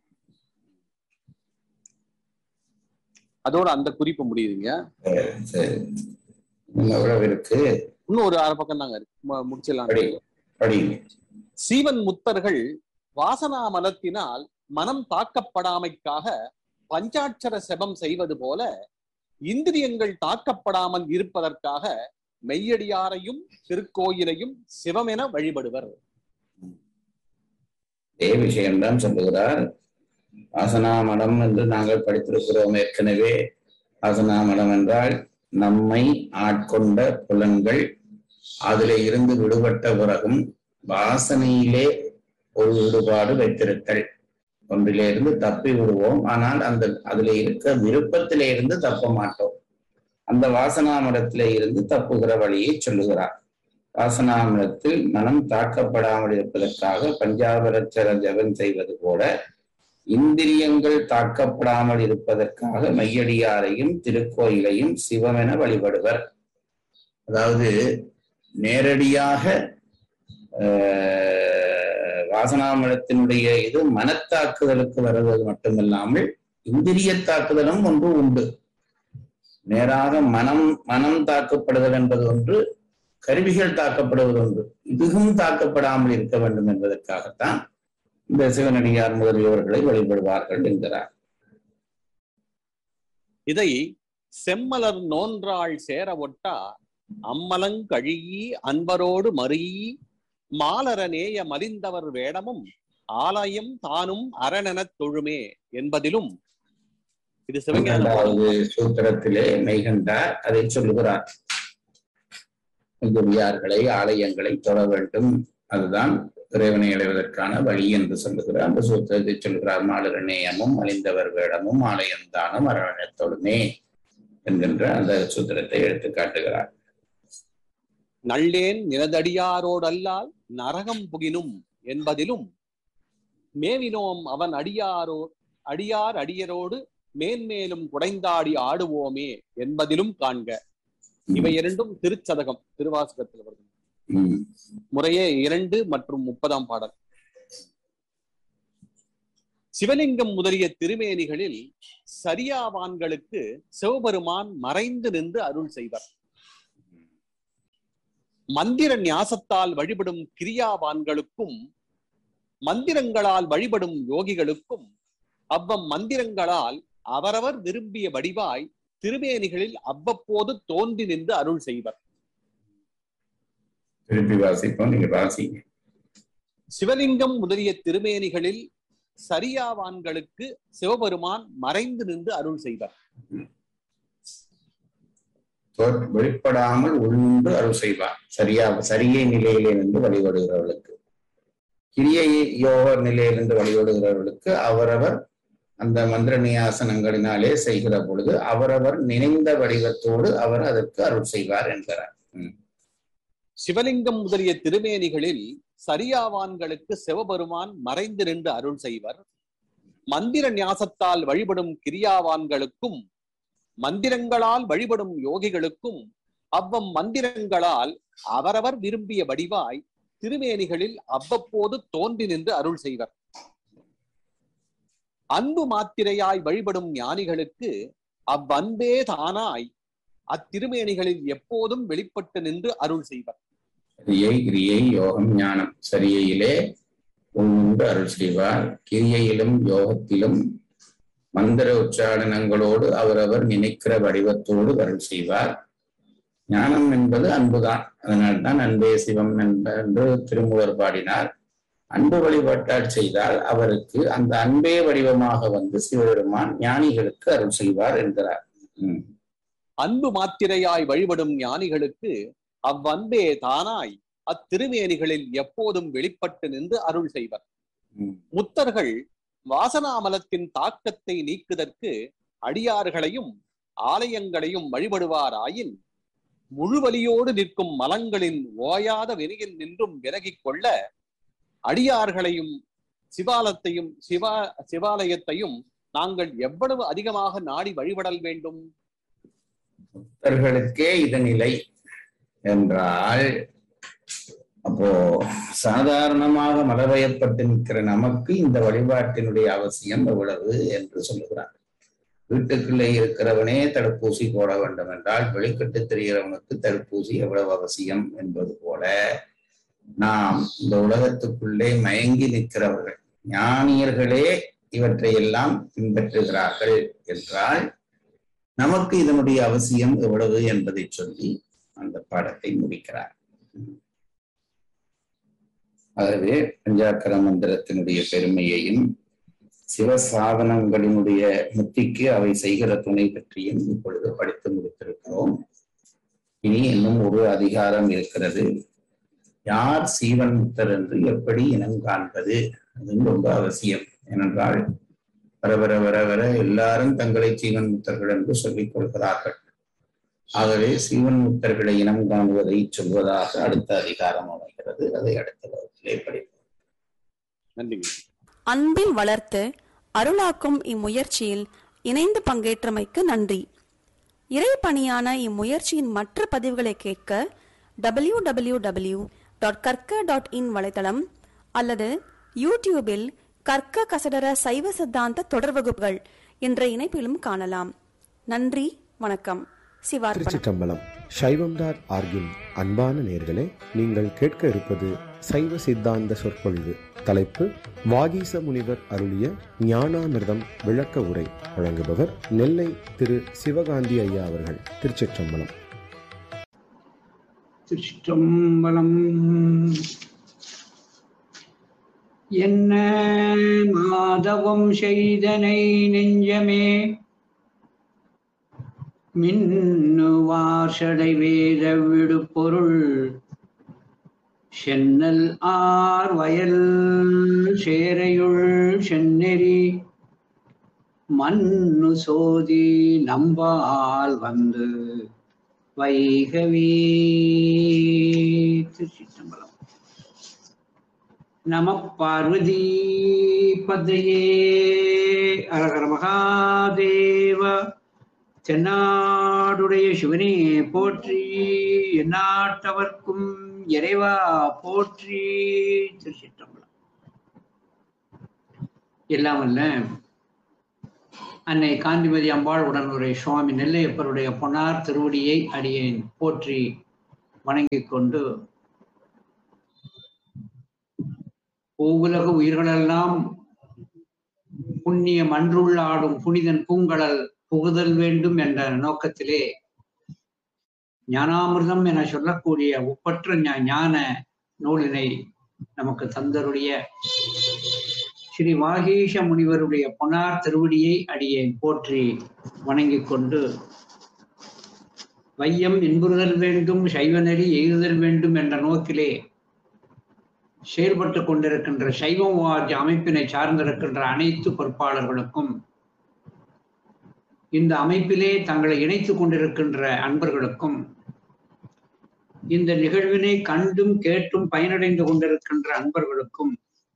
Speaker 4: அதோட அந்த குறிப்பு முடியுதுங்க
Speaker 5: சரி இன்னும் எவ்வளவு இருக்கு
Speaker 4: இன்னும் ஒரு அரை பக்கம் தாங்க இருக்கு மு- முடிச்சிடலாம்
Speaker 5: படி படி
Speaker 4: சீவன் முத்தர்கள் வாசனா மலத்தினால் மனம் தாக்கப்படாமைக்காக பஞ்சாட்சர செபம் செய்வது போல இந்திரியங்கள் தாக்கப்படாமல் இருப்பதற்காக மெய்யடியாரையும் திருக்கோயிலையும் சிவமென வழிபடுவர்
Speaker 5: இதே விஷயம்தான் சொல்லுகிறார் வாசனாமலம் என்று நாங்கள் படித்திருக்கிறோம் ஏற்கனவே வாசனாமலம் என்றால் நம்மை ஆட்கொண்ட புலன்கள் அதிலே இருந்து விடுபட்ட பிறகும் வாசனையிலே ஒரு ஈடுபாடு வைத்திருத்தல் ஒன்றிலே இருந்து தப்பி விடுவோம் ஆனால் அந்த அதிலே இருக்க விருப்பத்திலே இருந்து தப்ப மாட்டோம் அந்த வாசனாமலத்திலே இருந்து தப்புகிற வழியை சொல்லுகிறார் வாசனாமலத்தில் மனம் தாக்கப்படாமல் இருப்பதற்காக பஞ்சாபரச்சர ஜபம் செய்வது போல இந்திரியங்கள் தாக்கப்படாமல் இருப்பதற்காக மையடியாரையும் திருக்கோயிலையும் சிவமென வழிபடுவர் அதாவது நேரடியாக ஆஹ், வாசனாமலத்தினுடைய இது மனத்தாக்குதலுக்கு வருவது மட்டுமில்லாமல் இந்திரிய தாக்குதலும் ஒன்று உண்டு நேராக மனம் மனம் தாக்கப்படுதல் என்பது ஒன்று கருவிகள் தாக்கப்படுவது ஒன்று இதுவும் தாக்கப்படாமல் இருக்க வேண்டும் என்பதற்காகத்தான் இந்த சிவனடியார் முதலியவர்களை வழிபடுவார்கள் என்கிறார்
Speaker 4: இதை செம்மலர் நோன்றாள் சேர ஒட்டா அம்மலங்கழியி அன்பரோடு மறியி மாலர நேய மலிந்தவர் வேடமும் ஆலயம் தானும் அரணெனத் தொழுமே என்பதிலும் இது சிவஞான
Speaker 5: இரண்டாவது சூத்திரத்திலே மெய்கண்டார் அதை சொல்லுகிறார் குடியார்களை ஆலயங்களை தொழ வேண்டும் அதுதான் இறைவனை அடைவதற்கான வழி என்று சொல்லுகிறார் அந்த சூத்திரத்தை சொல்கிறார் மாலர நேயமும் அழிந்தவர் வேடமும் ஆலயம் தானும் அரணத்தொழுமே என்கின்ற அந்த சூத்திரத்தை எடுத்து காட்டுகிறார்
Speaker 4: நள்ளேன் நிலதடியாரோடல்லால் நரகம் புகினும் என்பதிலும் மேவினோம் அவன் அடியாரோ அடியார் அடியரோடு மேன்மேலும் குடைந்தாடி ஆடுவோமே என்பதிலும் காண்க இவை இரண்டும் திருச்சதகம் திருவாசகத்தில் வருது
Speaker 5: உம்
Speaker 4: முறையே இரண்டு மற்றும் முப்பதாம் பாடல் சிவலிங்கம் முதலிய திருமேனிகளில் சரியாவான்களுக்கு சிவபெருமான் மறைந்து நின்று அருள் செய்வர் மந்திர ஞாசத்தால் வழிபடும் கிரியாவான்களுக்கும் மந்திரங்களால் வழிபடும் யோகிகளுக்கும் அவ்வம் மந்திரங்களால் அவரவர் விரும்பிய வடிவாய் திருமேனிகளில் அவ்வப்போது தோன்றி நின்று அருள் செய்வர்
Speaker 5: திருப்பி வாசிப்போம் நீங்க வாசிங்க
Speaker 4: சிவலிங்கம் முதலிய திருமேனிகளில் சரியாவான்களுக்கு சிவபெருமான் மறைந்து நின்று அருள் செய்வர்
Speaker 5: தோற்- வெளிப்படாமல் உள்நின்று அருள் செய்வார் சரியா சரியை நிலையிலே நின்று வழிபடுகிறவர்களுக்கு கிரியை யோக நிலையிலிருந்து வழிபடுகிறவர்களுக்கு அவரவர் அந்த மந்திர நியாசனங்களினாலே செய்கிற பொழுது அவரவர் நினைந்த வடிவத்தோடு அவர் அதற்கு அருள் செய்வார் என்கிறார்
Speaker 4: சிவலிங்கம் முதலிய திருமேனிகளில் சரியாவான்களுக்கு சிவபெருமான் மறைந்து நின்று அருள் செய்வர் மந்திர ஞாசத்தால் வழிபடும் கிரியாவான்களுக்கும் மந்திரங்களால் வழிபடும் யோகிகளுக்கும் அவ்வம் மந்திரங்களால் அவரவர் விரும்பிய வடிவாய் திருமேனிகளில் அவ்வப்போது தோன்றி நின்று அருள் செய்வர் அன்பு மாத்திரையாய் வழிபடும் ஞானிகளுக்கு அவ்வன்பே தானாய் அத்திருமேனிகளில் எப்போதும் வெளிப்பட்டு நின்று அருள் செய்வர்
Speaker 5: கிரியை கிரியை யோகம் ஞானம் சரியையிலே உள்நின்று அருள் செய்வார் கிரியையிலும் யோகத்திலும் மந்திர உச்சாரணங்களோடு அவரவர் நினைக்கிற வடிவத்தோடு அருள் செய்வார் ஞானம் என்பது அன்புதான் அதனால்தான் அன்பே சிவம் என்ப- என்று திருமூலர் பாடினார் அன்பு வழிபாட்டால் செய்தால் அவருக்கு அந்த அன்பே வடிவமாக வந்து சிவபெருமான் ஞானிகளுக்கு அருள் செய்வார் என்கிறார் உம்
Speaker 4: அன்பு மாத்திரையாய் வழிபடும் ஞானிகளுக்கு அவ்வன்பே தானாய் அத்திருமேனிகளில் எப்போதும் வெளிப்பட்டு நின்று அருள் செய்வர்
Speaker 5: உம்
Speaker 4: முத்தர்கள் வாசனாமலத்தின் தாக்கத்தை நீக்குதற்கு அடியார்களையும் ஆலயங்களையும் வழிபடுவாராயின் முழுவலியோடு நிற்கும் மலங்களின் ஓயாத வெறியில் நின்றும் விலகிக் கொள்ள அடியார்களையும் சிவாலத்தையும் சிவா சிவாலயத்தையும் நாங்கள் எவ்வளவு அதிகமாக நாடி வழிபடல் வேண்டும்
Speaker 5: பக்தர்களுக்கே இது நிலை என்றால் அப்போ சாதாரணமாக மலவயப்பட்டு நிற்கிற நமக்கு இந்த வழிபாட்டினுடைய அவசியம் எவ்வளவு என்று சொல்லுகிறார் வீட்டுக்குள்ளே இருக்கிறவனே தடுப்பூசி போட வேண்டும் என்றால் வெளிக்கட்டு தெரிகிறவனுக்கு தடுப்பூசி எவ்வளவு அவசியம் என்பது போல நாம் இந்த உலகத்துக்குள்ளே மயங்கி நிற்கிறவர்கள் ஞானியர்களே இவற்றையெல்லாம் பின்பற்றுகிறார்கள் என்றால் நமக்கு இதனுடைய அவசியம் எவ்வளவு என்பதை சொல்லி அந்த பாடத்தை முடிக்கிறார் ஆகவே பஞ்சாக்கர மந்திரத்தினுடைய பெருமையையும் சிவ சாதனங்களினுடைய முத்திக்கு அவை செய்கிற துணை பற்றியும் இப்பொழுது படித்து முடித்திருக்கிறோம் இனி இன்னும் ஒரு அதிகாரம் இருக்கிறது யார் சீவன் முத்தர் என்று எப்படி இனம் காண்பது அதுவும் ரொம்ப அவசியம் ஏனென்றால் வர வர வர வர எல்லாரும் தங்களை சீவன் முத்தர்கள் என்று சொல்லிக் கொள்கிறார்கள் ஆகவே சீவன் முத்தர்களை இனம் காணுவதை சொல்வதாக அடுத்த அதிகாரம் அமைகிறது அதை அடுத்த வகுப்பிலே படிப்போம்
Speaker 4: நன்றி
Speaker 3: அன்பில் வளர்த்து அருளாக்கும் இம்முயற்சியில் இணைந்து பங்கேற்றமைக்கு நன்றி இறைப்பணியான இம்முயற்சியின் மற்ற பதிவுகளை கேட்க W W W dot Karka dot in வலைத்தளம் அல்லது யூடியூபில் கற்க கசடர சைவ சித்தாந்த தொடர் வகுப்புகள் என்ற இணைப்பிலும் காணலாம் நன்றி வணக்கம் சிவார்ப்பணம்
Speaker 6: திருச்சிற்றம்பலம் சைவம் டாட் ஆர்கின் அன்பான நேர்களே நீங்கள் கேட்க இருப்பது சைவ சித்தாந்த சொற்பொழிவு தலைப்பு வாகீச முனிவர் அருளிய ஞானாமிர்தம் விளக்க உரை வழங்குபவர் நெல்லை திரு சிவகாந்தி ஐயா அவர்கள் திருச்சிற்றம்பலம்
Speaker 7: திருச்சிற்றம்பலம் என்ன மாதவம் செய்தனை நெஞ்சமே மின்னுவார் சடை வேத விடுபொருள் சென்னல் ஆர் வயல் சேரையுள் செந்நெறி மண்ணு சோதி நம்பால் வந்து வைகவி திருச்சிற்றம்பலம் நம பார்வதி பதையே அரகர மகாதேவ தென்னாடுடைய சிவனே போற்றி எந்நாட்டவர்க்கும் இறைவா போற்றி திருச்சிற்றம்பலம் எல்லாம் அல்ல அன்னை காந்திமதி அம்பாள் உடனுரை சுவாமி நெல்லையப்பருடைய பொன்னார் திருவடியை அடியேன் போற்றி வணங்கிக் கொண்டு பூவுலக உயிர்களெல்லாம் புண்ணிய மன்றுள்ளாடும் புனிதன் பூங்கடல் புகுதல் வேண்டும் என்ற நோக்கத்திலே ஞானாமிர்தம் என சொல்லக்கூடிய ஒப்பற்ற ஞா- ஞான நூலினை நமக்கு தந்தருடைய ஸ்ரீ வாகீஷ முனிவருடைய பொன்னார் திருவடியை அடியேன் போற்றி வணங்கிக் கொண்டு வையம் இன்புறுதல் வேண்டும் சைவநெறி எய்துதல் வேண்டும் என்ற நோக்கிலே செயல்பட்டு கொண்டிருக்கின்ற சைவவாதி அமைப்பினை சார்ந்திருக்கின்ற அனைத்து பொறுப்பாளர்களுக்கும் இந்த அமைப்பிலே தங்களை இணைத்துக் கொண்டிருக்கின்ற அன்பர்களுக்கும் இந்த நிகழ்வினை கண்டும் கேட்டும் பயனடைந்து கொண்டிருக்கின்ற அன்பர்களுக்கும்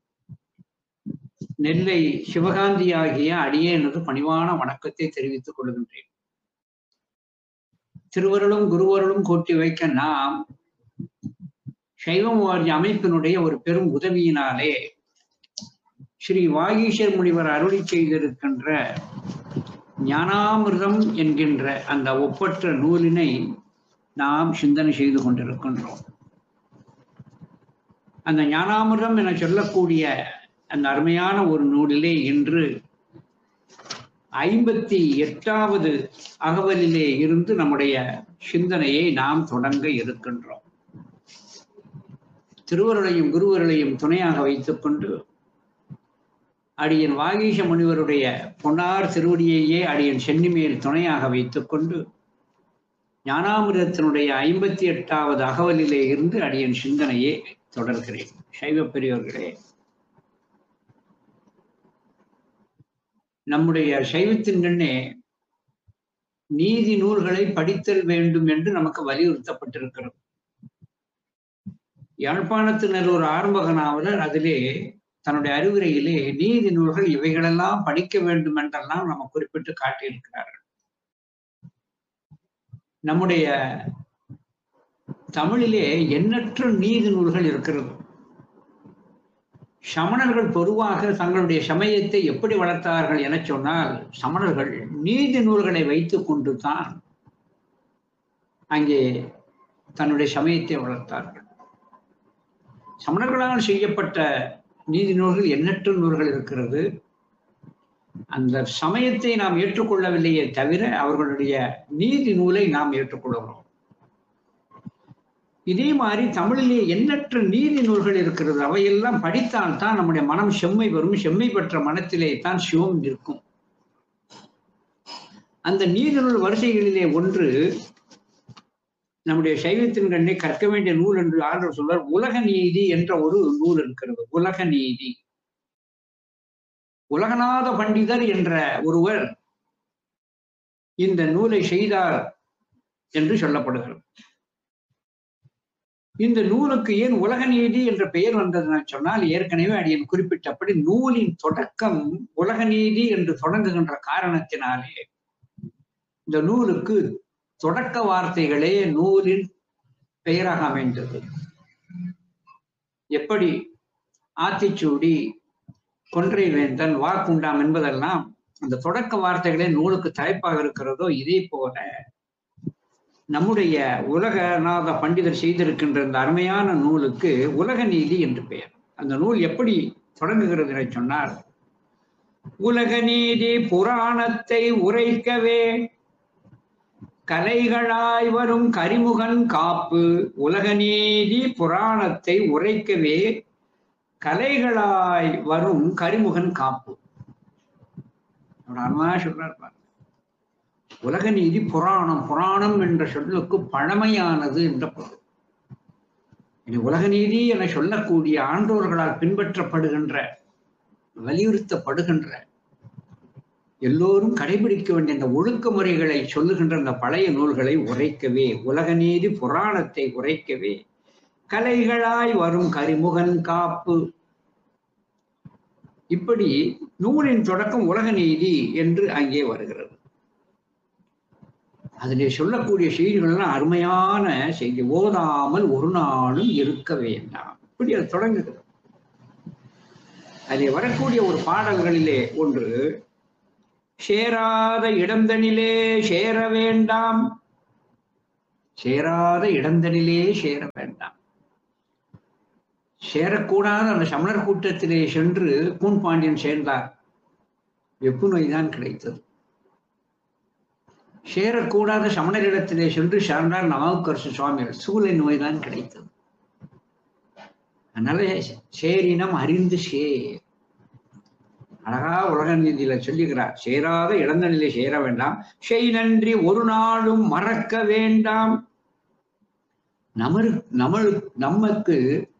Speaker 7: நெல்லை சிவகாந்தி ஆகிய அடியேனது பணிவான வணக்கத்தை தெரிவித்துக் கொள்கின்றேன் திருவருளும் குருவருளும் கூட்டி வைக்க நாம் சைவவாதி அமைப்பினுடைய ஒரு பெரும் உதவியினாலே ஸ்ரீ வாகீஷர் முனிவர் அருளி செய்திருக்கின்ற ஞானாமிர்தம் என்கின்ற அந்த ஒப்பற்ற நூலினை நாம் சிந்தனை செய்து கொண்டிருக்கின்றோம் அந்த ஞானாமிர்தம் என சொல்லக்கூடிய அந்த அருமையான ஒரு நூலிலே இன்று ஐம்பத்தி எட்டாவது அகவலிலே இருந்து நம்முடைய சிந்தனையை நாம் தொடங்க இருக்கின்றோம் திருவருளையும் குருவருளையும் துணையாக வைத்துக்கொண்டு அடியன் வாகீஷ முனிவருடைய பொன்னார் திருவடியையே அடியன் சென்னிமேல் துணையாக வைத்துக்கொண்டு ஞானாமிரத்தினுடைய ஐம்பத்தி எட்டாவது அகவலிலே இருந்து அடியன் சிந்தனையை தொடர்கிறேன் சைவ பெரியோர்களே நம்முடைய சைவத்தின் கண்ணே நீதி நூல்களை படித்தல் வேண்டும் என்று நமக்கு வலியுறுத்தப்பட்டிருக்கிறது யாழ்ப்பாணத்தினர் ஒரு ஆரம்பக நாவலர் அதிலே தன்னுடைய அறிவுரையிலே நீதி நூல்கள் இவைகளெல்லாம் படிக்க வேண்டும் என்றெல்லாம் நம்ம குறிப்பிட்டு காட்டியிருக்கிறார்கள் நம்முடைய தமிழிலே எண்ணற்ற நீதி நூல்கள் இருக்கிறது சமணர்கள் பொதுவாக தங்களுடைய சமயத்தை எப்படி வளர்த்தார்கள் என சொன்னால் சமணர்கள் நீதி நூல்களை வைத்துக் கொண்டு தான் அங்கே தன்னுடைய சமயத்தை வளர்த்தார்கள் சமணர்களால் செய்யப்பட்ட நீதி நூல்கள் எண்ணற்ற நூல்கள் இருக்கிறது அந்த சமயத்தை நாம் ஏற்றுக்கொள்ளவில்லையே தவிர அவர்களுடைய நீதி நூலை நாம் ஏற்றுக்கொள்கிறோம் இதே மாதிரி தமிழிலே எண்ணற்ற நீதி நூல்கள் இருக்கிறது அவையெல்லாம் படித்தால் தான் நம்முடைய மனம் செம்மை வரும் செம்மை பெற்ற மனத்திலே தான் சிவம் இருக்கும் அந்த நீதி நூல் வரிசைகளிலே ஒன்று நம்முடைய சைவத்தின் கண்ணை கற்க வேண்டிய நூல் என்று ஆண்டவர் சொல்வார் உலக நீதி என்ற ஒரு நூல் இருக்கிறது உலக நீதி உலகநாத பண்டிதர் என்ற ஒருவர் இந்த நூலை செய்தார் என்று சொல்லப்படுகிறது இந்த நூலுக்கு ஏன் உலக நீதி என்ற பெயர் வந்ததுன்னு சொன்னால் ஏற்கனவே அடியன் குறிப்பிட்டபடி நூலின் தொடக்கம் உலக நீதி என்று தொடங்குகின்ற காரணத்தினாலே இந்த நூலுக்கு தொடக்க வார்த்தைகளே நூலின் பெயராக அமைந்தது எப்படி ஆத்திச்சூடி கொன்றை வேந்தன் வாக்குண்டாம் என்பதெல்லாம் அந்த தொடக்க வார்த்தைகளே நூலுக்கு தலைப்பாக இருக்கிறதோ இதே போல நம்முடைய உலகநாத பண்டிதர் செய்திருக்கின்ற இந்த அருமையான நூலுக்கு உலக நீதி என்று பெயர் அந்த நூல் எப்படி தொடங்குகிறது என சொன்னால் உலக நீதி புராணத்தை உரைக்கவே கலைகளாய் வரும் கரிமுகன் காப்பு உலக நீதி புராணத்தை உரைக்கவே கலைகளாய் வரும் கரிமுகன் காப்பு அருமையா சொல்றார் பாருங்க உலக நீதி புராணம் புராணம் என்ற சொல்லுக்கு பழமையானது என்ற பொருள் இனி உலக நீதி என சொல்லக்கூடிய ஆண்டோர்களால் பின்பற்றப்படுகின்ற வலியுறுத்தப்படுகின்ற எல்லோரும் கடைபிடிக்க வேண்டிய இந்த ஒழுக்க முறைகளை சொல்லுகின்ற இந்த பழைய நூல்களை உரைக்கவே உலக நீதி புராணத்தை உரைக்கவே கலைகளாய் வரும் கரிமுகன் காப்பு இப்படி நூலின் தொடக்கம் உலக நீதி என்று அங்கே வருகிறது அதிலே சொல்லக்கூடிய செய்திகள்லாம் அருமையான செய்தி ஓதாமல் ஒரு நாளும் இருக்க வேண்டாம் இப்படி அது தொடங்குகிறது அதில் வரக்கூடிய ஒரு பாடல்களிலே ஒன்று சேராத இடந்தனிலே சேர வேண்டாம் சேராத இடந்தனிலே சேர வேண்டாம் சேரக்கூடாத அந்த சமணர் கூட்டத்திலே சென்று கூன் பாண்டியன் சேர்ந்தார் வெப்பு நோய்தான் கிடைத்தது சேரக்கூடாத சமணரிடத்திலே சென்று சார்ந்தார் நவாவுக்கரசு சுவாமிகள் சூளை நோய்தான் கிடைத்தது அதனால சேரினம் அறிந்து சே அழகா உலக நீதியில சொல்லுகிறார் சேராத இழந்தநிலை சேர வேண்டாம் செய் நன்றி ஒரு நாளும் மறக்க வேண்டாம் நமரு நமது நமக்கு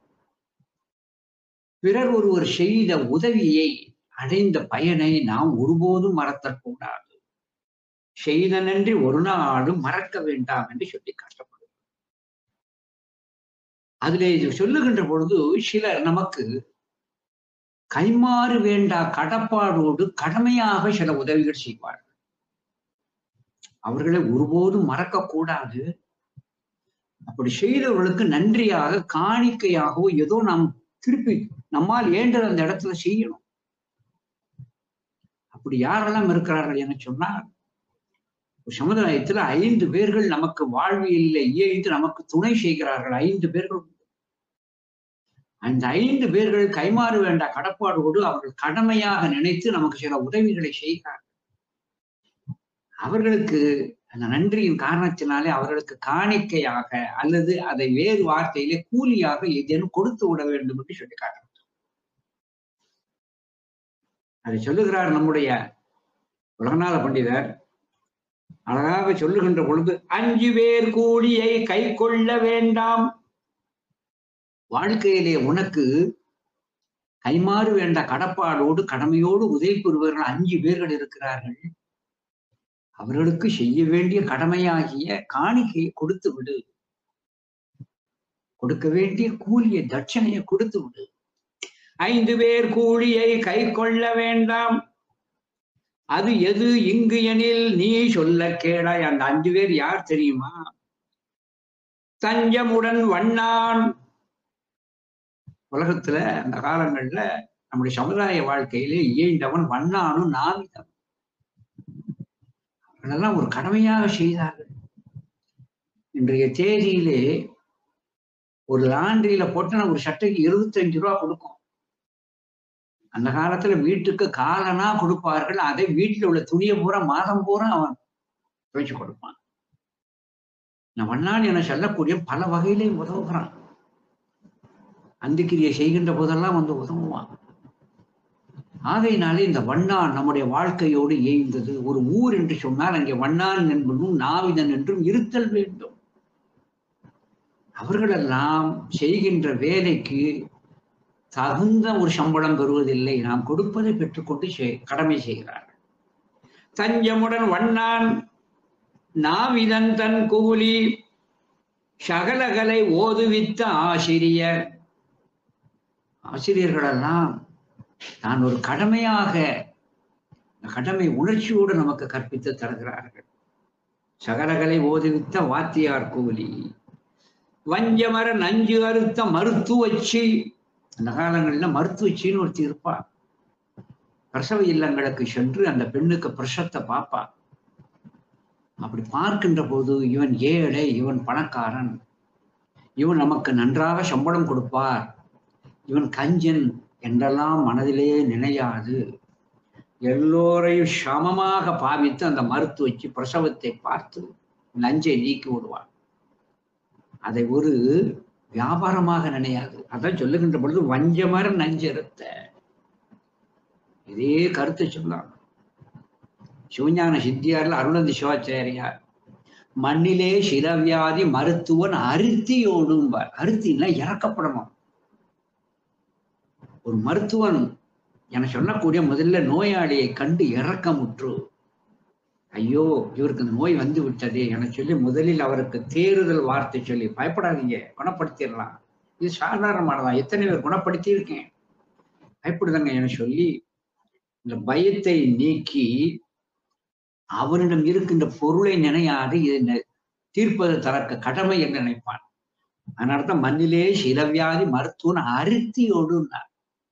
Speaker 7: பிறர் ஒருவர் செய்த உதவியை அடைந்த பயனை நாம் ஒருபோதும் மறத்தக்கூடாது செய்த நன்றி ஒரு நாளும் மறக்க வேண்டாம் என்று சொல்லி காட்டப்படும் அதிலே இது சொல்லுகின்ற பொழுது சிலர் நமக்கு கைமாறு வேண்டா கடப்பாடோடு கடமையாக சில உதவிகள் செய்வார்கள் அவர்களை ஒருபோதும் மறக்கக்கூடாது அப்படி செய்தவர்களுக்கு நன்றியாக காணிக்கையாகவோ ஏதோ நாம் திருப்பி நம்மால் ஏண்டது அந்த இடத்துல செய்யணும் அப்படி யாரெல்லாம் இருக்கிறார்கள் என சொன்னால் ஒரு சமுதாயத்துல ஐந்து பேர்கள் நமக்கு வாழ்வியலில் இயைந்து நமக்கு துணை செய்கிறார்கள் ஐந்து பேர்கள் உண்டு. அந்த ஐந்து பேர்கள் கைமாறு வேண்டா கடப்பாடோடு அவர்கள் கடமையாக நினைத்து நமக்கு சில உதவிகளை செய்கிறார்கள் அவர்களுக்கு அந்த நன்றியின் காரணத்தினாலே அவர்களுக்கு காணிக்கையாக அல்லது அதை வேறு வார்த்தையிலே கூலியாக ஏதேனும் கொடுத்து விட வேண்டும் என்று சொல்லி காட்டுறார் அதை சொல்லுகிறார் நம்முடைய உலகநாத பண்டிதர் அழகாக சொல்லுகின்ற பொழுது அஞ்சு பேர் கூலியை கை கொள்ள வேண்டாம் வாழ்க்கையிலே உனக்கு கைமாறு வேண்ட கடப்பாடோடு கடமையோடு உதவி பெறுபவர்கள் அஞ்சு பேர்கள் இருக்கிறார்கள் அவர்களுக்கு செய்ய வேண்டிய கடமையாகிய காணிக்கையை கொடுத்து விடு கொடுக்க வேண்டிய கூலிய தட்சணையை கொடுத்து விடு ஐந்து பேர் கூலியை கை கொள்ள வேண்டாம் அது எது இங்கு எனில் நீ சொல்ல கேளாய் அந்த அஞ்சு பேர் யார் தெரியுமா தஞ்சமுடன் வண்ணான் உலகத்துல அந்த காலங்கள்ல நம்முடைய சமுதாய வாழ்க்கையிலே இயைந்தவன் வண்ணானும் நாவிதம் அவர்களெல்லாம் ஒரு கடமையாக செய்தார்கள் இன்றைய தேதியிலே ஒரு லாண்டரியில போட்டு ஒரு சட்டைக்கு இருபத்தஞ்சு ரூபா கொடுக்கும் அந்த காலத்துல வீட்டுக்கு காலனா கொடுப்பார்கள் அதை வீட்டுல உள்ள துணியை பூரா மாதம் பூரா அவன் துவைச்சு கொடுப்பான் நான் வண்ணான் என சொல்லக்கூடிய பல வகையிலே உதவுகிறான் அந்திக்கிரியை செய்கின்ற போதெல்லாம் வந்து உதவுவான் ஆகையினாலே இந்த வண்ணான் நம்முடைய வாழ்க்கையோடு ஏய்ந்தது ஒரு ஊர் என்று சொன்னால் அங்கே வண்ணான் என்பதும் நாவிதன் என்றும் இருத்தல் வேண்டும் அவர்களெல்லாம் செய்கின்ற வேலைக்கு தகுந்த ஒரு சம்பளம் பெறுவதில்லை நாம் கொடுப்பதை பெற்றுக்கொண்டு செய்- கடமை செய்கிறார்கள் தஞ்சமுடன் வண்ணான் நாவிதன் தன் கூலி சகலகலை ஓதுவித்த ஆசிரியர் ஆசிரியர்களெல்லாம் தான் ஒரு கடமையாக இந்த கடமை உணர்ச்சியோடு நமக்கு கற்பித்து தருகிறார்கள் சகலகலை ஓதுவித்த வாத்தியார் கூலி வஞ்சமர நஞ்சு அறுத்த மருத்துவச்சி அந்த காலங்கள்ல மருத்துவச்சின்னு ஒருத்தி இருப்பா பிரசவ இல்லங்களுக்கு சென்று அந்த பெண்ணுக்கு பிரசத்தை பார்ப்பா அப்படி பார்க்கின்ற போது இவன் ஏழை இவன் பணக்காரன் இவன் நமக்கு நன்றாக சம்பளம் கொடுப்பார் இவன் கஞ்சன் என்றெல்லாம் மனதிலே நினையாது எல்லோரையும் சமமாக பாவித்து அந்த மருத்துவச்சி பிரசவத்தை பார்த்து நஞ்சை நீக்கி விடுவார் அதை ஒரு வியாபாரமாக நினையாது அதான் சொல்லுகின்ற பொழுது வஞ்சமர நஞ்செருத்த இதே கருத்தை சொல்லலாம் சிவஞான சித்தியார்ல அருணந்தி சிவாச்சாரியார் மண்ணிலே சிலவியாதி மருத்துவன் அருத்தியோடும்பார் அருத்தின்னா இறக்கப்படணும் ஒரு மருத்துவன் என சொல்லக்கூடிய முதல்ல நோயாளியை கண்டு இறக்கமுற்று ஐயோ இவருக்கு இந்த நோய் வந்து விட்டதே என சொல்லி முதலில் அவருக்கு தேறுதல் வார்த்தை சொல்லி பயப்படாதீங்க குணப்படுத்திடலாம் இது சாதாரணமானதான் எத்தனை பேர் குணப்படுத்தி இருக்கேன் பயப்படுதாங்க என சொல்லி இந்த பயத்தை நீக்கி அவனிடம் இருக்கின்ற பொருளை நினையாது இதை தீர்ப்பது தனக்கு கடமை என்று நினைப்பான் அதனால்தான் மண்ணிலே சிலவியாதி மருத்துவன் அருத்தியோடுன்னார்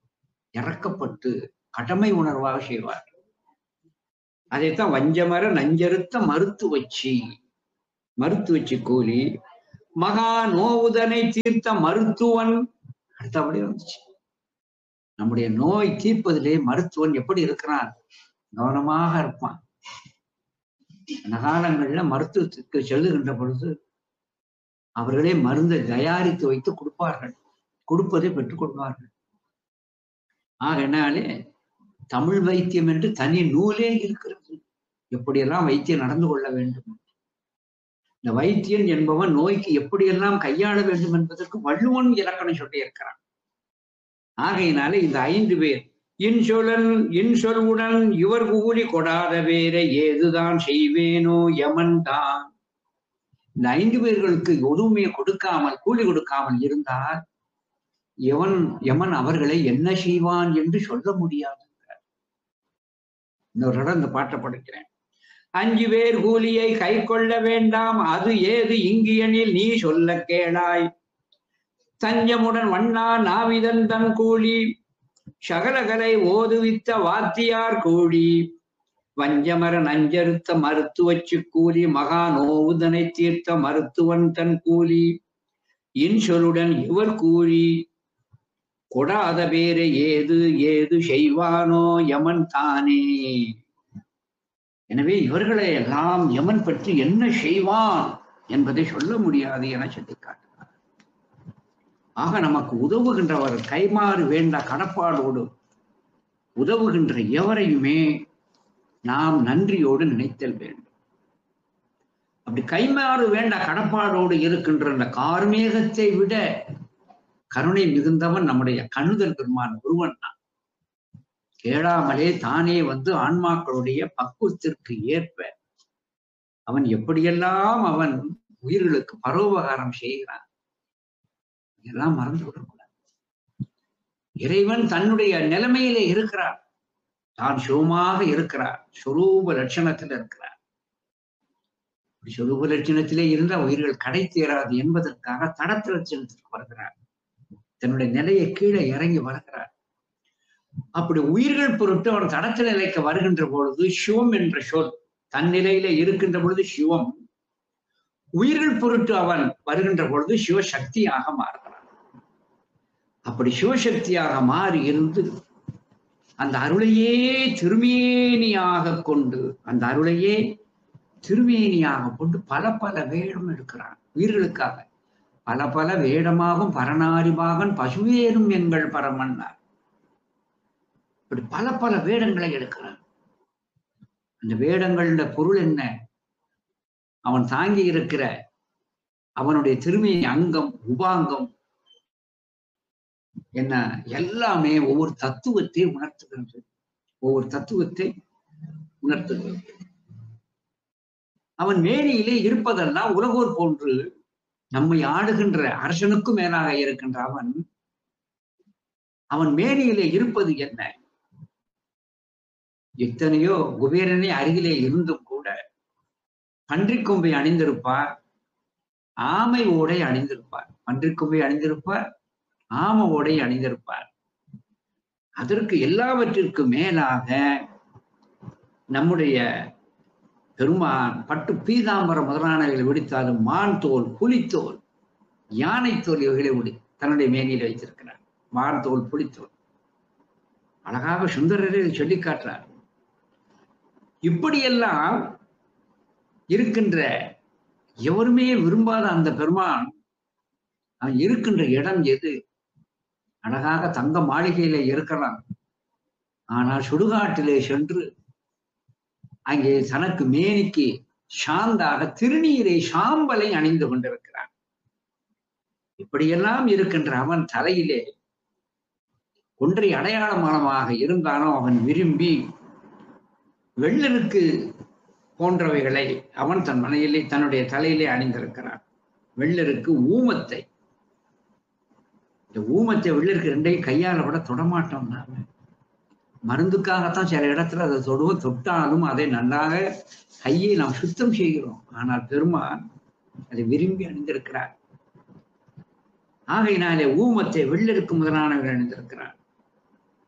Speaker 7: இறக்கப்பட்டு கடமை உணர்வாக செய்வார் அதைத்தான் வஞ்சமர நஞ்சறுத்த மறுத்து வச்சு மறுத்து வச்சு கூலி மகா நோவுதனை தீர்த்த மருத்துவன் அடுத்தபடியே வந்துச்சு நம்முடைய நோய் தீர்ப்பதிலே மருத்துவன் எப்படி இருக்கிறான் கவனமாக இருப்பான் அந்த காலங்கள்ல மருத்துவத்துக்கு செல்லுகின்ற பொழுது அவர்களே மருந்தை தயாரித்து வைத்து கொடுப்பார்கள் கொடுப்பதை பெற்றுக் கொள்வார்கள் ஆகையினாலே தமிழ் வைத்தியம் என்று தனி நூலே இருக்கிறது எப்படியெல்லாம் வைத்தியம் நடந்து கொள்ள வேண்டும் இந்த வைத்தியன் என்பவன் நோய்க்கு எப்படியெல்லாம் கையாள வேண்டும் என்பதற்கு வள்ளுவன் இலக்கணம் சொல்லி இருக்கிறான் ஆகையினாலே இந்த ஐந்து பேர் இன்சொலன் இன்சொல்வுடன் இவர் கூலி கொடாத வேற ஏதுதான் செய்வேனோ யமன் தான் இந்த ஐந்து பேர்களுக்கு எதுவுமே கொடுக்காமல் கூலி கொடுக்காமல் இருந்தால் எவன் யமன் அவர்களை என்ன செய்வான் என்று சொல்ல முடியாது இன்னொரு இடம் இந்த பாட்டை படிக்கிறேன் அஞ்சு பேர் கூலியை கை கொள்ள வேண்டாம் அது ஏது இங்கியனில் நீ சொல்ல கேளாய் தஞ்சமுடன் வண்ணா நாவிதன் தன் கூலி சகலகலை ஓதுவித்த வாத்தியார் கூலி வஞ்சமர நஞ்சறுத்த மருத்துவச்சு கூலி மகா நோவுதனை தீர்த்த மருத்துவன் தன் கூலி இன்சொலுடன் இவர் கூலி கொடாத பேரை ஏது ஏது செய்வானோ யமன் தானே எனவே இவர்களை எல்லாம் யமன் பற்றி என்ன செய்வான் என்பதை சொல்ல முடியாது என சுட்டிக்காட்டினார் ஆக நமக்கு உதவுகின்றவர் கைமாறு வேண்ட கடப்பாடோடு உதவுகின்ற எவரையுமே நாம் நன்றியோடு நினைத்தல் வேண்டும் அப்படி கைமாறு வேண்ட கடப்பாடோடு இருக்கின்ற அந்த கார்மேகத்தை விட கருணை மிகுந்தவன் நம்முடைய கணுதல் பெருமான் ஒருவன் தான் கேளாமலே தானே வந்து ஆன்மாக்களுடைய பக்குவத்திற்கு ஏற்ப அவன் எப்படியெல்லாம் அவன் உயிர்களுக்கு பரோபகாரம் செய்கிறான் எல்லாம் மறந்து விடக்கூடாது இறைவன் தன்னுடைய நிலைமையிலே இருக்கிறார் தான் சுகமாக இருக்கிறார் சுரூப லட்சணத்தில் இருக்கிறார் இப்படி சுரூப லட்சணத்திலே இருந்த உயிர்கள் கடை தேராது என்பதற்காக தடத்த லட்சணத்திற்கு வருகிறார் தன்னுடைய நிலையை கீழே இறங்கி வருகிறார் அப்படி உயிர்கள் பொருட்டு அவன் தடத்த நிலைக்கு வருகின்ற பொழுது சிவம் என்ற சொல் தன் நிலையில இருக்கின்ற பொழுது சிவம் உயிர்கள் பொருட்டு அவன் வருகின்ற பொழுது சிவசக்தியாக மாறுகிறான் அப்படி சிவசக்தியாக மாறி இருந்து அந்த அருளையே திருமேனியாக கொண்டு அந்த அருளையே திருமேனியாக கொண்டு பல பல வேடம் எடுக்கிறான் உயிர்களுக்காக பல பல வேடமாகும் பரநாரிபாகன் பசுவேறும் எங்கள் பரமன்னார் இப்படி பல பல வேடங்களை எடுக்கிறான் அந்த வேடங்களோட பொருள் என்ன அவன் தாங்கி இருக்கிற அவனுடைய திருமேனி அங்கம் உபாங்கம் என்ன எல்லாமே ஒவ்வொரு தத்துவத்தை உணர்த்துகிறது ஒவ்வொரு தத்துவத்தை உணர்த்துகிறது அவன் மேனியிலே இருப்பதெல்லாம் உலகோர் போன்று நம்மை ஆடுகின்ற அரசனுக்கும் மேலாக இருக்கின்ற அவன் அவன் மேனியிலே இருப்பது என்ன எத்தனையோ குபேரனே அருகிலே இருந்தும் கூட பன்றிக் கொம்பை அணிந்திருப்பார் ஆமை ஓடை அணிந்திருப்பார் பன்றிக் கொம்பை அணிந்திருப்பார் ஆம ஓடை அணிந்திருப்பார் அதற்கு எல்லாவற்றிற்கு மேலாக நம்முடைய பெருமான் பட்டு பீதாம்பரம் முதலானவைகளை விடுத்தாலும் மான் தோல் புலித்தோல் யானை தோல் இவைகளை விடு தன்னுடைய மேனியில் வைத்திருக்கிறார் மான் தோல் புலித்தோல் அழகாக சுந்தரரே இதை சொல்லி காட்டுறார் இப்படியெல்லாம் இருக்கின்ற எவருமே விரும்பாத அந்த பெருமான் அவன் இருக்கின்ற இடம் எது அழகாக தங்க மாளிகையில இருக்கலாம் ஆனால் சுடுகாட்டிலே சென்று அங்கே தனக்கு மேனிக்கு சாந்தாக திருநீரை சாம்பலை அணிந்து கொண்டிருக்கிறான் இப்படியெல்லாம் இருக்கின்ற அவன் தலையிலே ஒன்றை அடையாளமானமாக இருந்தாலும் அவன் விரும்பி வெள்ளருக்கு போன்றவைகளை அவன் தன் மனையிலே தன்னுடைய தலையிலே அணிந்திருக்கிறான் வெள்ளருக்கு ஊமத்தை இந்த ஊமத்தை வெள்ளருக்கு ரெண்டையும் கையால விட தொடமாட்டோம் நாம மருந்துக்காகத்தான் சில இடத்துல அதை தொடுவோம் தொட்டாலும் அதை நன்றாக கையை நாம் சுத்தம் செய்கிறோம் ஆனால் பெருமான் அதை விரும்பி அணிந்திருக்கிறார் ஆகையினாலே ஊமத்தை வெள்ளருக்கு முதலானவர் அணிந்திருக்கிறார்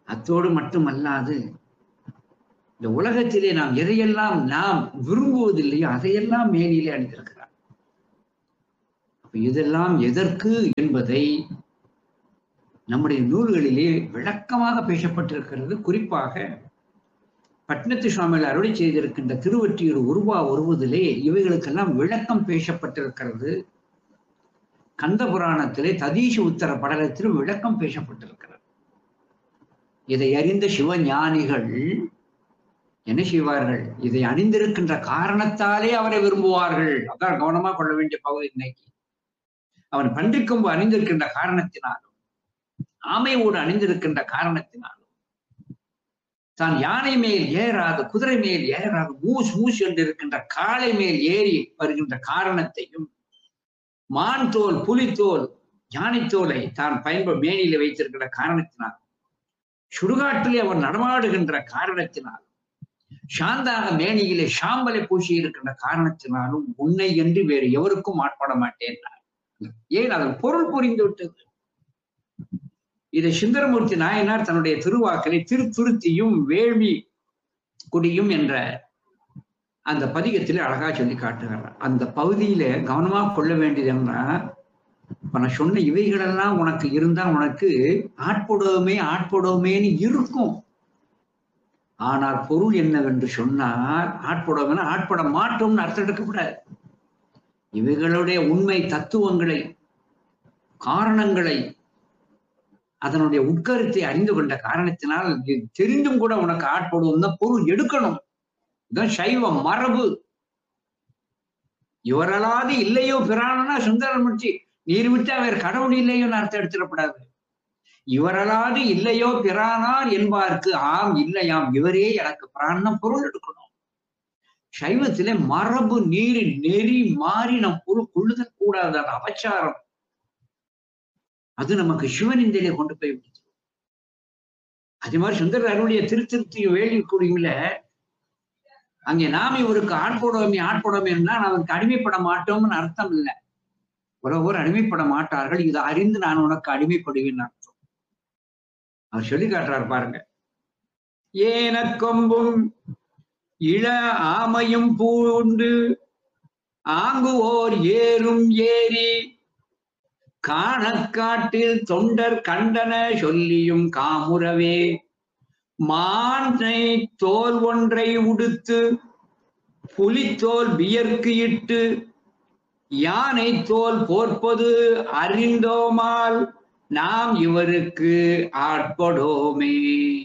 Speaker 7: அத்தோடு மட்டுமல்லாது இந்த உலகத்திலே நாம் எதையெல்லாம் நாம் விரும்புவதில்லையோ அதையெல்லாம் மேனிலே அணிந்திருக்கிறார் அப்ப இதெல்லாம் எதற்கு என்பதை நம்முடைய நூல்களிலே விளக்கமாக பேசப்பட்டிருக்கிறது குறிப்பாக பட்னத்து சுவாமிகள் அருளை செய்திருக்கின்ற திருவற்றியூர் உருவா உருவதிலே இவைகளுக்கெல்லாம் விளக்கம் பேசப்பட்டிருக்கிறது கந்த புராணத்திலே ததீஷ உத்தர படலத்திலும் விளக்கம் பேசப்பட்டிருக்கிறது இதை அறிந்த சிவஞானிகள் என்ன செய்வார்கள் இதை அணிந்திருக்கின்ற காரணத்தாலே அவரை விரும்புவார்கள் அதான் கவனமா கொள்ள வேண்டிய பகுதி இன்னைக்கு அவன் பன்றிக்கொம்பு அணிந்திருக்கின்ற காரணத்தினாலும் ஆமை ஓடு அணிந்திருக்கின்ற காரணத்தினாலும் தான் யானை மேல் ஏறாது குதிரை மேல் ஏறாது மூஸ் மூஸ் என்று இருக்கின்ற காளை மேல் ஏறி வருகின்ற காரணத்தையும் மான் தோல் புலித்தோல் யானைத்தோலை தான் பயன்ப மேனில வைத்திருக்கின்ற காரணத்தினால் சுடுகாட்டிலே அவர் நடமாடுகின்ற காரணத்தினால் சாந்தாக மேனியிலே சாம்பலை பூசி இருக்கின்ற காரணத்தினாலும் உன்னை என்று வேறு எவருக்கும் ஆட்பட மாட்டேன் ஏன் அதன் பொருள் புரிந்து விட்டது இதை சுந்தரமூர்த்தி நாயனார் தன்னுடைய திருவாக்கலை திருத்துருத்தியும் வேள்வி குடியும் என்ற அந்த பதிகத்திலே அழகா சொல்லி காட்டுகிறார் அந்த பகுதியில கவனமா கொள்ள வேண்டியது என்ன இப்ப நான் சொன்ன இவைகளெல்லாம் உனக்கு இருந்தா உனக்கு ஆட்படுவோமே ஆட்படுவோமேன்னு இருக்கும் ஆனால் பொருள் என்னவென்று சொன்னால் ஆட்படுவோம் ஆட்பட மாட்டோம்னு அர்த்தம் எடுக்கக்கூடாது இவைகளுடைய உண்மை தத்துவங்களை காரணங்களை அதனுடைய உட்கருத்தை அறிந்து கொண்ட காரணத்தினால் இது தெரிந்தும் கூட உனக்கு ஆட்படுவோம் தான் பொருள் எடுக்கணும் இதுதான் சைவ மரபு இவரலாது இல்லையோ பிராணனா சுந்தரமூர்த்தி நீர் விட்டா வேறு கடவுள் இல்லையோன்னு அர்த்தம் எடுத்துடப்படாது இவரலாது இல்லையோ பிரானார் என்பார்க்கு ஆம் இல்லையாம் இவரே எனக்கு பிராணம் பொருள் எடுக்கணும் சைவத்திலே மரபு நீர் நெறி மாறி நம் பொருள் கொள்ளுதல் கூடாது அது அபச்சாரம் அது நமக்கு சிவனிந்தையிலே கொண்டு போய் விடுச்சு அதே மாதிரி சுந்தர அருடைய திருத்திருத்தியும் வேள்வி கூடியும்ல அங்கே நாம் இவருக்கு ஆட்போடுவோமே ஆட்போடுவோமேன்னா அவருக்கு அடிமைப்பட மாட்டோம்னு அர்த்தம் இல்லை உறவோர் அடிமைப்பட மாட்டார்கள் இதை அறிந்து நான் உனக்கு அடிமைப்படுவேன் அர்த்தம் அவர் சொல்லி காட்டுறாரு பாருங்க ஏன கொம்பும் இள ஆமையும் பூண்டு ஆங்குவோர் ஏறும் ஏறி காணக்காட்டில் தொண்டர் கண்டன சொல்லியும் காமுறவே மானை தோல் ஒன்றை உடுத்து புலித்தோல் வியர்க்கு இட்டு யானை தோல் போர்ப்பது அறிந்தோமால் நாம் இவருக்கு ஆட்படோமே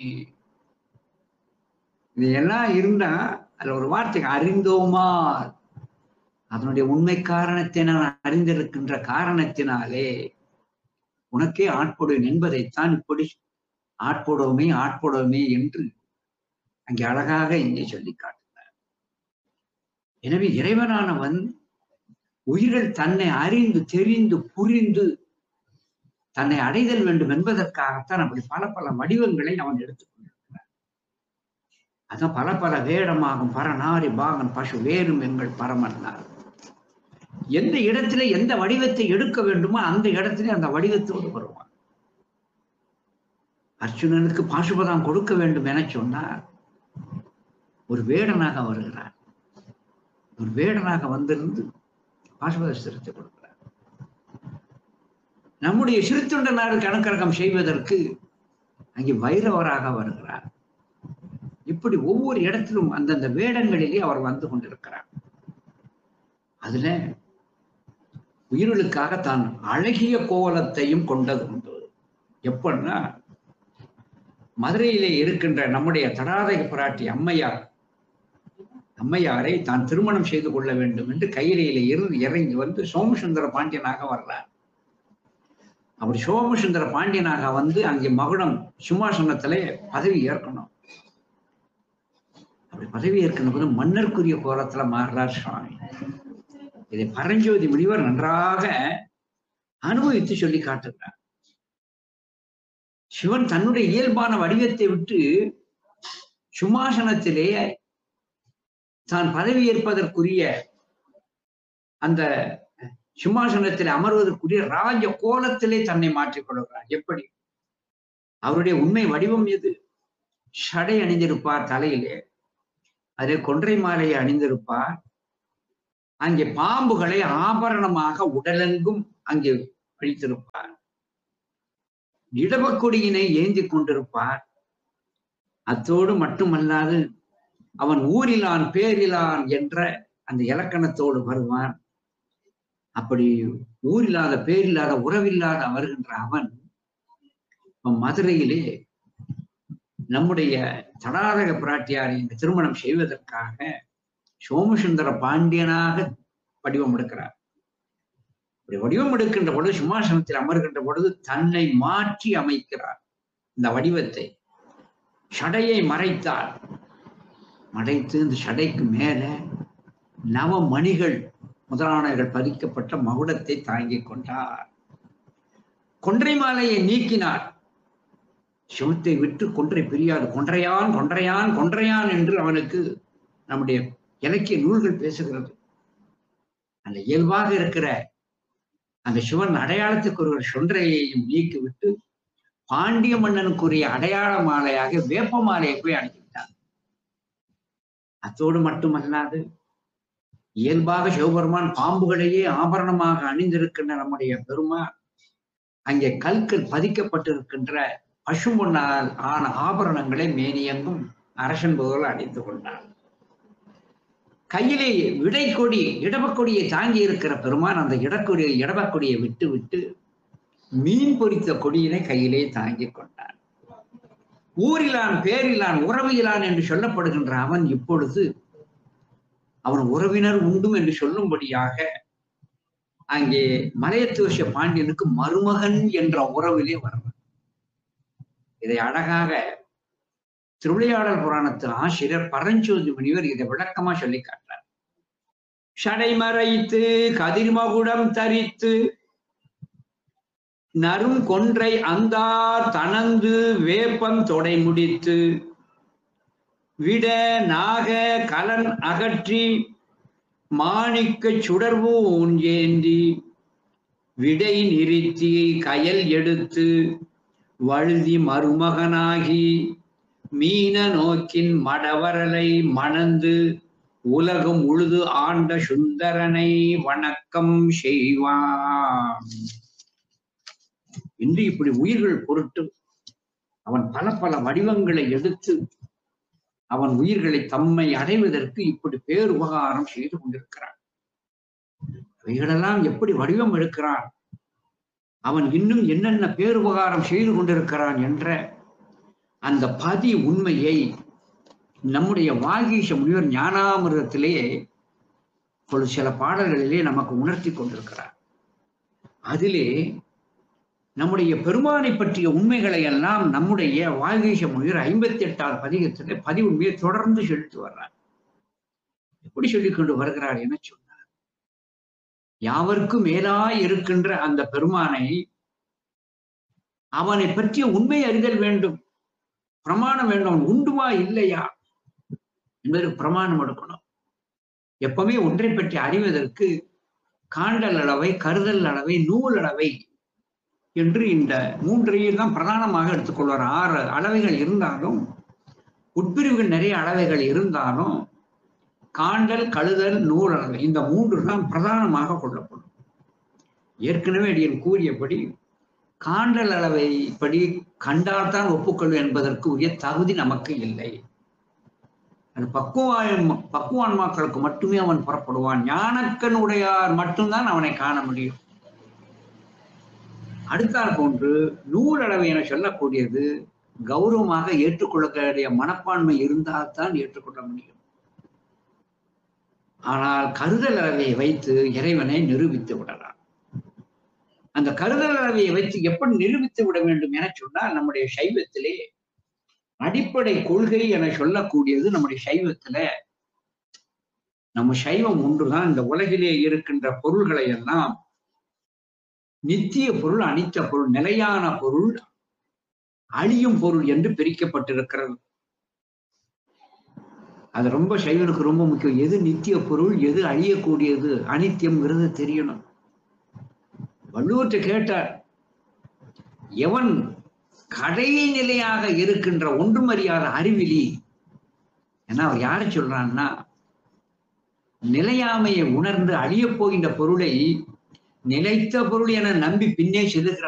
Speaker 7: இது எல்லாம் இருந்தா அதுல ஒரு வார்த்தை அறிந்தோமால் அதனுடைய உண்மை காரணத்தை நான் அறிந்திருக்கின்ற காரணத்தினாலே உனக்கே ஆட்படுவேன் என்பதைத்தான் இப்படி ஆட்படுவோமே ஆட்படுவோமே என்று அங்கே அழகாக இங்கே சொல்லி காட்டினார் எனவே இறைவனானவன் உயிர்கள் தன்னை அறிந்து தெரிந்து புரிந்து தன்னை அடைதல் வேண்டும் என்பதற்காகத்தான் அப்படி பல பல வடிவங்களை அவன் எடுத்துக்கொண்டிருக்கிறான் அதான் பல பல வேடமாகும் பரநாரி பாகன் பசு வேறும் எங்கள் பரமன்னார் எந்த இடத்துல எந்த வடிவத்தை எடுக்க வேண்டுமோ அந்த இடத்துல அந்த வடிவத்தோடு வருவான் அர்ஜுனனுக்கு பாசுபதம் கொடுக்க வேண்டும் என சொன்னார் ஒரு வேடனாக வருகிறார் ஒரு வேடனாக வந்திருந்து பாசுபத சிறுத்தை கொடுக்கிறார் நம்முடைய சிறுத்தொண்டனார் கணக்கரகம் செய்வதற்கு அங்கே வைரவராக வருகிறார் இப்படி ஒவ்வொரு இடத்திலும் அந்தந்த வேடங்களிலே அவர் வந்து கொண்டிருக்கிறார் அதுல உயிர்களுக்காக தான் அழகிய கோவலத்தையும் கொண்டது உண்டு எப்படின்னா மதுரையிலே இருக்கின்ற நம்முடைய தடாதக பிராட்டி அம்மையார் அம்மையாரை தான் திருமணம் செய்து கொள்ள வேண்டும் என்று கையிலையில இருந்து இறங்கி வந்து சோமசுந்தர பாண்டியனாக வர்றார் அப்படி சோமசுந்தர பாண்டியனாக வந்து அங்கே மகுடம் சிம்மாசனத்துல பதவி ஏற்கணும் அப்படி பதவி ஏற்கணும் போது மன்னருக்குரிய கோலத்துல மாறுறார் சுவாமி இதை பரஞ்சோதி முனிவர் நன்றாக அனுபவித்து சொல்லி காட்டுகிறார் சிவன் தன்னுடைய இயல்பான வடிவத்தை விட்டு சும்மாசனத்திலே தான் பதவி ஏற்பதற்குரிய அந்த சிம்மாசனத்தில் அமர்வதற்குரிய ராஜ கோலத்திலே தன்னை மாற்றிக் கொள்கிறார் எப்படி அவருடைய உண்மை வடிவம் எது ஷடை அணிந்திருப்பார் தலையிலே அதே கொன்றை மாலையை அணிந்திருப்பார் அங்கே பாம்புகளை ஆபரணமாக உடலெங்கும் அங்கே அழித்திருப்பார் இடபக்கொடியினை ஏந்தி கொண்டிருப்பார் அத்தோடு மட்டுமல்லாது அவன் ஊரிலான் பேரிலான் என்ற அந்த இலக்கணத்தோடு வருவான் அப்படி ஊரில்லாத பேரில்லாத உறவில்லாத வருகின்ற அவன் இப்ப மதுரையிலே நம்முடைய தடாரக பிராட்டியாரை இந்த திருமணம் செய்வதற்காக சோமசுந்தர பாண்டியனாக வடிவம் எடுக்கிறார் இப்படி வடிவம் எடுக்கின்ற பொழுது சிம்மாசனத்தில் அமர்கின்ற பொழுது தன்னை மாற்றி அமைக்கிறார் இந்த வடிவத்தை ஷடையை மறைத்தார் மறைத்து இந்த ஷடைக்கு மேல நவமணிகள் முதலானவர்கள் பதிக்கப்பட்ட மகுடத்தை தாங்கிக் கொண்டார் கொன்றை மாலையை நீக்கினார் சிவத்தை விட்டு கொன்றை பிரியாது கொன்றையான் கொன்றையான் கொன்றையான் என்று அவனுக்கு நம்முடைய இலக்கிய நூல்கள் பேசுகிறது அந்த இயல்பாக இருக்கிற அந்த சிவன் அடையாளத்துக்கு ஒரு சொன்றையையும் நீக்கிவிட்டு பாண்டிய மன்னனுக்குரிய அடையாள மாலையாக வேப்ப மாலையை போய் அணிவித்தார் அத்தோடு மட்டுமல்லாது இயல்பாக சிவபெருமான் பாம்புகளையே ஆபரணமாக அணிந்திருக்கின்ற நம்முடைய பெருமான் அங்கே கல்கள் பதிக்கப்பட்டிருக்கின்ற பசும்பொன்னால் ஆன ஆபரணங்களை மேனியங்கும் அரசன் போல அணிந்து கொண்டார் கையிலே விடைக்கொடி இடபக்கொடியை தாங்கி இருக்கிற பெருமான் அந்த இடக்கொடியை இடபக்கொடியை விட்டு விட்டு மீன் பொறித்த கொடியினை கையிலே தாங்கிக் கொண்டான் ஊரிலான் பேரிலான் உறவிலான் என்று சொல்லப்படுகின்ற அவன் இப்பொழுது அவன் உறவினர் உண்டும் என்று சொல்லும்படியாக அங்கே மலையத்துவச பாண்டியனுக்கு மருமகன் என்ற உறவிலே வருவான் இதை அழகாக திருவிளையாடல் புராணத்து ஆசிரியர் பரஞ்சோதி முனிவர் இதை விளக்கமா சொல்லி காட்டுறார் ஷடை மறைத்து கதிர்மகுடம் தரித்து நரும் கொன்றை அந்தார் தனந்து வேப்பம் தொடை முடித்து விட நாக கலன் அகற்றி மாணிக்க சுடர்வூன் ஏந்தி விடை நிறுத்தி கயல் எடுத்து வழுதி மருமகனாகி மீன நோக்கின் மடவரலை மணந்து உலகம் உழுது ஆண்ட சுந்தரனை வணக்கம் செய்வான் இன்று இப்படி உயிர்கள் பொருட்டு அவன் பல பல வடிவங்களை எடுத்து அவன் உயிர்களை தம்மை அடைவதற்கு இப்படி பேருபகாரம் செய்து கொண்டிருக்கிறான் அவைகளெல்லாம் எப்படி வடிவம் எடுக்கிறான் அவன் இன்னும் என்னென்ன பேருபகாரம் செய்து கொண்டிருக்கிறான் என்ற அந்த பதி உண்மையை நம்முடைய வாகீஷ முனிவர் ஞானாமிரத்திலே ஒரு சில பாடல்களிலே நமக்கு உணர்த்தி கொண்டிருக்கிறார் அதிலே நம்முடைய பெருமானை பற்றிய உண்மைகளை எல்லாம் நம்முடைய வாகீஷ முனிவர் ஐம்பத்தி எட்டாவது பதிகத்திலே பதிவுண்மையை தொடர்ந்து செலுத்தி வர்றார் எப்படி சொல்லிக் கொண்டு வருகிறார் என சொன்னார் யாவருக்கும் மேலாய் இருக்கின்ற அந்த பெருமானை அவனை பற்றிய உண்மை அறிதல் வேண்டும் பிரமாணம் வேண்டும் அவன் உண்டுமா இல்லையா என்பதற்கு பிரமாணம் எடுக்கணும் எப்பவுமே ஒன்றை பற்றி அறிவதற்கு காண்டல் அளவை கருதல் அளவை நூல் அளவை என்று இந்த மூன்றையும் தான் பிரதானமாக எடுத்துக்கொள்வார் ஆறு அளவைகள் இருந்தாலும் உட்பிரிவுகள் நிறைய அளவைகள் இருந்தாலும் காண்டல் கழுதல் நூல் அளவை இந்த மூன்று தான் பிரதானமாக கொள்ளப்படும் ஏற்கனவே அடியன் கூறியபடி காண்டல் அளவை படி கண்டால்தான் ஒப்புக்கொள்ளும் என்பதற்கு உரிய தகுதி நமக்கு இல்லை அது பக்குவான் பக்குவான்மாக்களுக்கு மட்டுமே அவன் புறப்படுவான் ஞானக்கன் உடையார் மட்டும்தான் அவனை காண முடியும் அடுத்தாற் போன்று நூல் அளவை என சொல்லக்கூடியது கௌரவமாக ஏற்றுக்கொள்ளக்கூடிய மனப்பான்மை இருந்தால்தான் ஏற்றுக்கொள்ள முடியும் ஆனால் கருதல் அளவையை வைத்து இறைவனை நிரூபித்து விடலாம் அந்த கருதல் அளவையை வைத்து எப்படி நிரூபித்து விட வேண்டும் என சொன்னால் நம்முடைய சைவத்திலே அடிப்படை கொள்கை என சொல்லக்கூடியது நம்முடைய சைவத்துல நம்ம சைவம் ஒன்றுதான் இந்த உலகிலே இருக்கின்ற பொருள்களை எல்லாம் நித்திய பொருள் அனித்த பொருள் நிலையான பொருள் அழியும் பொருள் என்று பிரிக்கப்பட்டிருக்கிறது அது ரொம்ப சைவனுக்கு ரொம்ப முக்கியம் எது நித்திய பொருள் எது அழியக்கூடியது அனித்தியம்ங்கிறது தெரியணும் வள்ளுவர்கிட்ட கேட்டார் எவன் கடைநிலையாக இருக்கின்ற ஒன்றுமறியாத அறிவிலி ஏன்னா அவர் யாரை சொல்றான்னா நிலையாமையை உணர்ந்து அழியப் போகின்ற பொருளை நிலைத்த பொருள் என நம்பி பின்னே செல்லுகிற